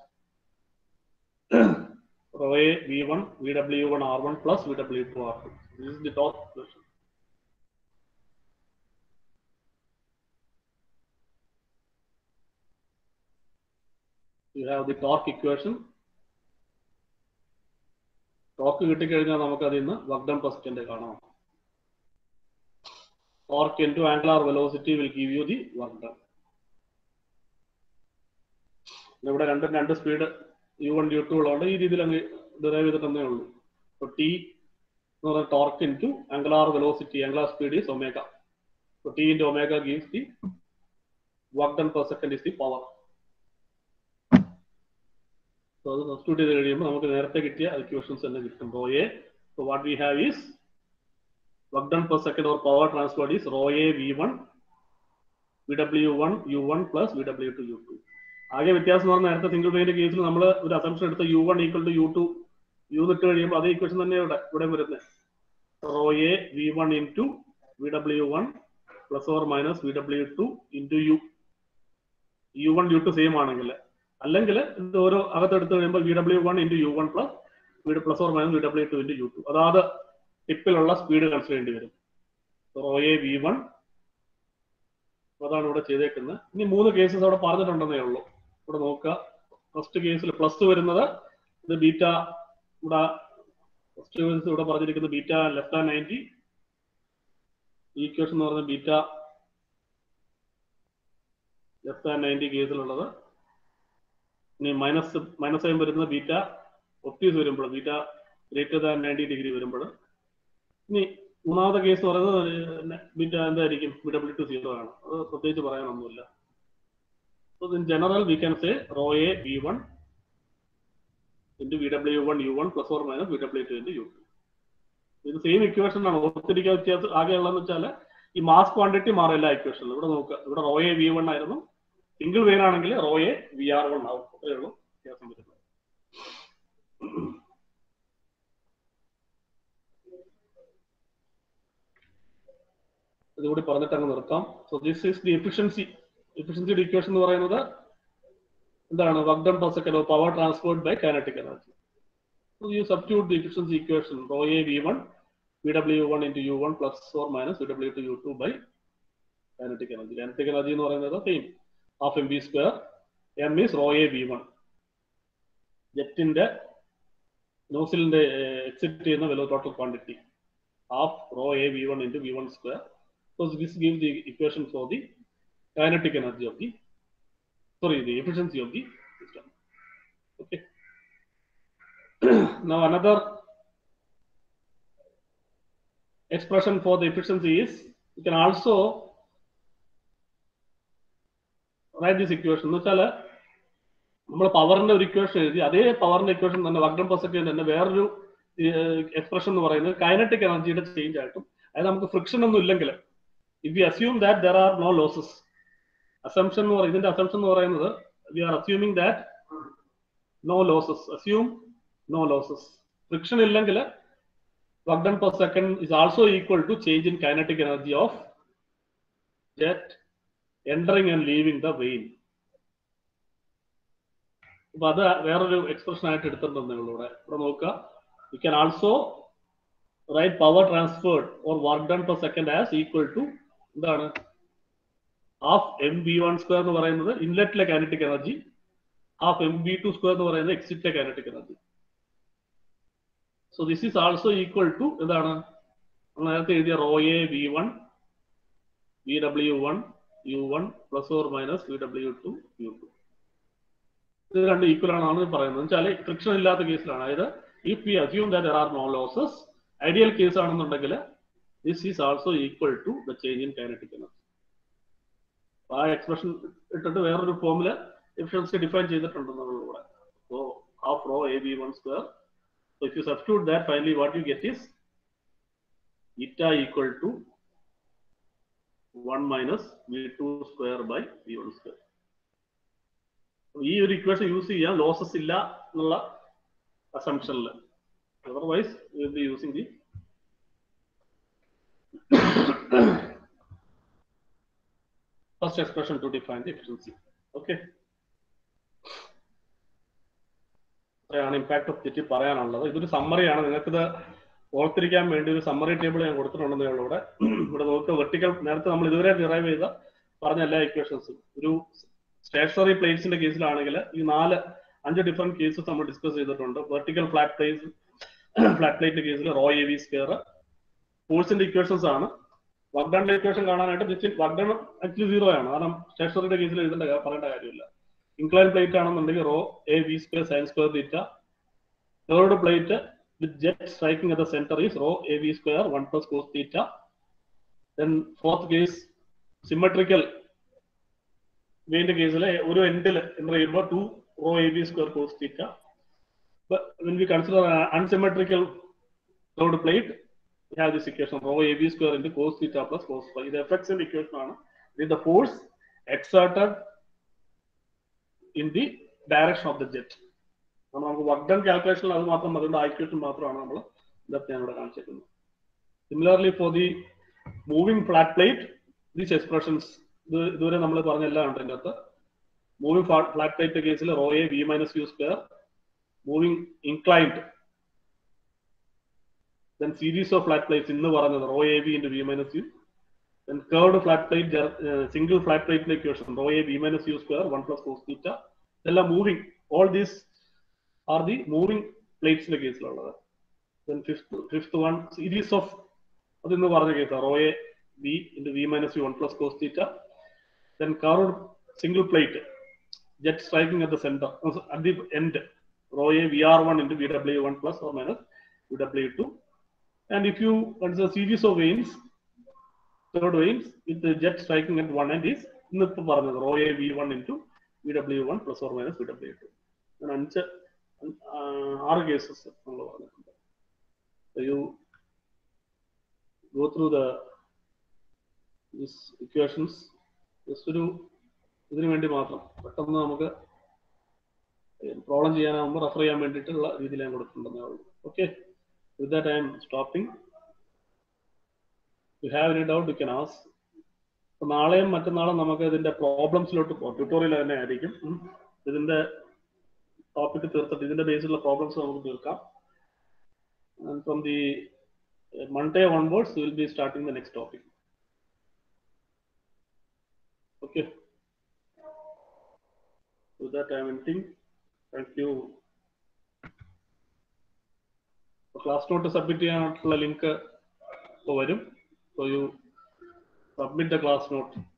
rho a v1 vw1 r1 plus vw2 r2 this is the torque equation you have the torque equation torque കിട്ടിക്കഴിഞ്ഞാൽ നമുക്ക് അതിൽ നിന്ന് work done percent കാണാം torque into angular velocity will give you the work done ഇവിടെ രണ്ടും രണ്ട് speed U one U two ഉള്ളതുകൊണ്ട് ഈ രീതിയിൽ അങ്ങ് ഡിറൈവ് ചെയ്തിട്ടേ ഉള്ളൂ അപ്പോൾ ടി എന്ന് പറയുന്നത് torque into angular velocity angular speed is omega So T into omega gives the work done per second is the power. So അത് സബ്സ്റ്റിറ്റ്യൂട്ട് ചെയ്ത് കഴിയുമ്പോൾ നമുക്ക് നേരത്തെ കിട്ടിയ ഇക്വേഷൻസ് തന്നെ കിട്ടും rho A so what we have is work done per second or power transfer is rho A V one V W one U one plus V W two U two ആകെ വ്യത്യാസം എന്ന് പറഞ്ഞാൽ നേരത്തെ single വേരിന്റെ കേസിൽ നമ്മൾ ഒരു assumption എടുത്ത U one equal to U two U ഇട്ട് കഴിയുമ്പോൾ അതേ ഇക്വേഷൻ തന്നെ ഇവിടെ ഇവിടെ വരുന്നത് rho A V one into V W one plus or minus V W two into U U one U two same ആണെങ്കിൽ അല്ലെങ്കിൽ ഇത് ഓരോ അകത്തെടുത്ത് കഴിയുമ്പോൾ V W one into U one plus V plus or minus V W two into U two അതാത് ടിപ്പിലുള്ള speed consider ചെയ്യേണ്ടി വരും റോ എ വി വൺ അതാണ് ഇവിടെ ചെയ്തേക്കുന്നത് ഇനി മൂന്ന് കേസസ് അവിടെ പറഞ്ഞിട്ടുണ്ടെന്നേ ഉള്ളൂ ഇവിടെ നോക്കുക ഫസ്റ്റ് കേസിൽ പ്ലസ് വരുന്നത് ഇത് ബീറ്റ ഇവിടെ ഫസ്റ്റ് കേസ് ഇവിടെ പറഞ്ഞിരിക്കുന്നത് beta left and ninety equation എന്ന് പറയുന്നത് ബീറ്റ ലെഫ്റ്റ് ആൻഡ് നയൻറ്റി കേസിലുള്ളത് ഇനി മൈനസ് മൈനസ് സൈൻ വരുന്നത് ബീറ്റ ഒപ്റ്റീസ് വരുമ്പോൾ beta greater than ninety degree വരുമ്പോൾ ഇനി മൂന്നാമത്തെ കേസ് പറയുന്നത് ബീറ്റ എന്തായിരിക്കും ബി ഡബ്ല്യു ടു സീറോ ആണ് അത് പ്രത്യേകിച്ച് പറയാനൊന്നുമില്ല so in general we can say rho A V one into V W one U one plus or minus V W two into U two ഇത് same equation ആണ് ഓർത്തിരിക്കാൻ വ്യത്യാസം ആകെയുള്ളതെന്ന് വെച്ചാൽ ഈ മാസ് ക്വാണ്ടിറ്റി മാറില്ല ഇക്വേഷനിൽ ഇവിടെ നോക്കുക ഇവിടെ റോ എ വി വൺ ആയിരുന്നു സിംഗിൾ വെയിൻ ആണെങ്കിൽ rho A V R one ആവും അത്രേ ഉള്ളൂ വ്യത്യാസം വരുന്നത് ഇതുകൂടി പറഞ്ഞിട്ട് അങ്ങ് നിർത്താം so this is the efficiency എഫിഷ്യൻസിയുടെ ഇക്വേഷൻ എന്ന് പറയുന്നത് എന്താണ് work done per second power transferred by kinetic energy So you substitute the efficiency equation rho a v1 vw1 into u1 plus or minus vw2 u2 by kinetic energy. Kinetic energy എന്ന് പറയുന്നത് same half M B square M is rho A V one ജെറ്റിന്റെ നോസിലിന്റെ exit ചെയ്യുന്ന വെലോ total quantity half rho A V one into V one square so this give the equation for the kinetic energy of the sorry the efficiency of the system okay now another expression for the efficiency is you can also write this equation എന്ന് വെച്ചാൽ നമ്മൾ പവറിന്റെ ഒരു equation എഴുതി അതേ പവറിന്റെ equation തന്നെ വക്രം പെർ സെക്കൻഡ് തന്നെ വേറൊരു എക്സ്പ്രഷൻ എന്ന് പറയുന്നത് കൈനറ്റിക് എനർജിയുടെ ചേഞ്ച് ആയിട്ടും അതായത് നമുക്ക് ഫ്രിക്ഷൻ ഒന്നും ഇല്ലെങ്കിൽ if we assume that there are no losses assumption എന്ന് പറയുന്നത് ഇതിന്റെ അസംഷൻ എന്ന് പറയുന്നത് we are assuming that no losses assume no losses friction ഇല്ലെങ്കിൽ work done per second is also equal to change in kinetic energy of jet entering and leaving the vane അപ്പൊ അത് വേറൊരു എക്സ്പ്രഷൻ ആയിട്ട് എടുത്തിട്ടുണ്ട് നിങ്ങളിവിടെ ഇവിടെ നോക്കുക you can also write power transferred or work done per second as equal to എന്താണ് half M B one square എന്ന് പറയുന്നത് ഇൻലെറ്റിലെ kinetic energy half M B two square എന്ന് പറയുന്നത് എക്സിറ്റിലെ kinetic energy so this is also equal to എന്താണ് നമ്മൾ നേരത്തെ എഴുതിയ rho A V one V W one U one plus or minus V W two U two ഇത് രണ്ട് equal ആണെന്ന് പറയുന്നത് വെച്ചാൽ ഫ്രിക്ഷൻ ഇല്ലാത്ത കേസിലാണ് അതായത് if we assume that there are no losses ideal case ആണെന്നുണ്ടെങ്കിൽ this is also equal to the change in kinetic energy ആ എക്സ്പ്രഷൻ ഇട്ടിട്ട് വേറൊരു ഫോമില് എഫിഷ്യൻസി ഡിഫൈൻ ചെയ്തിട്ടുണ്ട് നമ്മളിവിടെ so half rho A B one square so if you substitute that finally what you get is eta equal to one minus V two square by V one square ഈ ഒരു equation use ചെയ്യാൻ losses ഇല്ല എന്നുള്ള അസംഷനിൽ otherwise will be using the first expression to define the efficiency. Okay. അത്രയാണ് impact of തെറ്റി പറയാനുള്ളത് ഇതൊരു സമ്മറിയാണ് നിങ്ങൾക്കിത് ഓർത്തിരിക്കാൻ വേണ്ടി ഒരു സമ്മറി ടേബിൾ ഞാൻ കൊടുത്തിട്ടുണ്ടെന്നേ ഉള്ളൂ ഇവിടെ ഇവിടെ നോക്കുക വെർട്ടിക്കൽ നേരത്തെ നമ്മൾ ഇതുവരെ ഡിറൈവ് ചെയ്ത പറഞ്ഞ എല്ലാ ഇക്വേഷൻസും ഒരു സ്റ്റേഷനറി പ്ലേറ്റ്സിന്റെ കേസിലാണെങ്കിൽ ഈ നാല് അഞ്ച് ഡിഫറെന്റ് കേസസ് നമ്മൾ ഡിസ്കസ് ചെയ്തിട്ടുണ്ട് വെർട്ടിക്കൽ ഫ്ലാറ്റ് പ്ലേറ്റ് ഫ്ലാറ്റ് പ്ലേറ്റിന്റെ കേസിൽ റോ എ വി സ്ക്വയർ ഫോഴ്സിന്റെ ഇക്വേഷൻസ് ആണ് വക്ഡണിന്റെ ഇക്വേഷൻ കാണാനായിട്ട് ജസ്റ്റ് വക്ഡൺ ആക്ച്വലി സീറോ ആണ് കാരണം സ്റ്റേഷനറിയുടെ കേസിൽ എഴുതേണ്ട കാ- പറയേണ്ട കാര്യമില്ല ഇൻക്ലൈൻ പ്ലേറ്റ് ആണെന്നുണ്ടെങ്കിൽ rho A V square sine square theta third plate with jet striking at the centre is rho A V square one plus cos theta then fourth case symmetrical വെയിന്റെ കേസിൽ ഒരു എൻഡിൽ എൻ്റർ ചെയ്യുമ്പോൾ to rho A B square cos theta when we consider an unsymmetrical third plate we have this equation rho ab square into cos theta plus cos phi ഇത് effects in equation ആണ് with the force exerted in the direction of the jet അപ്പോൾ നമുക്ക് work done കാൽക്കുലേഷനിൽ അത് മാത്രം മതി ആ equation മാത്രമാണ് നമ്മൾ ഇതൊക്കെ ഞാൻ ഇവിടെ കാണിച്ചിരിക്കുന്നത് similarly for the moving flat plate these expressions ഇത് ഇതുവരെ നമ്മൾ പറഞ്ഞ എല്ലാം ഉണ്ട് ഇതിൻ്റെ അകത്ത് മൂവിംഗ് ഫ്ലാറ്റ് പ്ലേറ്റ് കേസിൽ rho A V minus U square moving inclined then series of flat plates ഇന്ന് പറഞ്ഞത് rho A B into V minus U then curved flat plate uh, single flat plate equation rho a v minus u square 1 plus cos theta ഇതെല്ലാം moving all these are the moving plates ന്റെ കേസിലുള്ളത് then fifth fifth one series of അത് ഇന്ന് പറഞ്ഞ കേസാണ് rho A V into V minus U one plus cos theta then curved single plate jet striking at the center uh, at the end rho a vr1 into vw1 plus or minus vw2 and if you consider series of vanes third vanes with the jet striking at one end is ഇന്നിപ്പോ പറഞ്ഞത് rho A V one into V W one plus or minus V W two അങ്ങനെ അഞ്ച് ആ, ആറ് കേസസ് നമ്മൾ പറഞ്ഞിട്ടുണ്ട് you go through the equations just ഒരു ഇതിനു വേണ്ടി മാത്രം പെട്ടെന്ന് നമുക്ക് പ്രോബ്ലം ചെയ്യാനാകുമ്പോൾ റെഫർ ചെയ്യാൻ വേണ്ടിയിട്ടുള്ള രീതിയിൽ ഞാൻ കൊടുത്തിട്ടുണ്ടെന്നേ ഉള്ളൂ okay with that I'm stopping you have any doubt, you can ask. അപ്പൊ നാളെയും മറ്റന്നാളും നമുക്ക് ഇതിന്റെ പ്രോബ്ലംസിലോട്ട് പോകാം ട്യൂട്ടോറിയൽ തന്നെ ആയിരിക്കും ഉം. ഇതിന്റെ ടോപ്പിക് തീർത്തിട്ട് ഇതിന്റെ ബേസിലുള്ള പ്രോബ്ലംസ് നമുക്ക് തീർക്കാം And from the uh, Monday onwards, we will be starting the next topic. Okay. With that, I am ending. Thank you. Class note submit ചെയ്യാനായിട്ടുള്ള ലിങ്ക് വരും so you submit the class not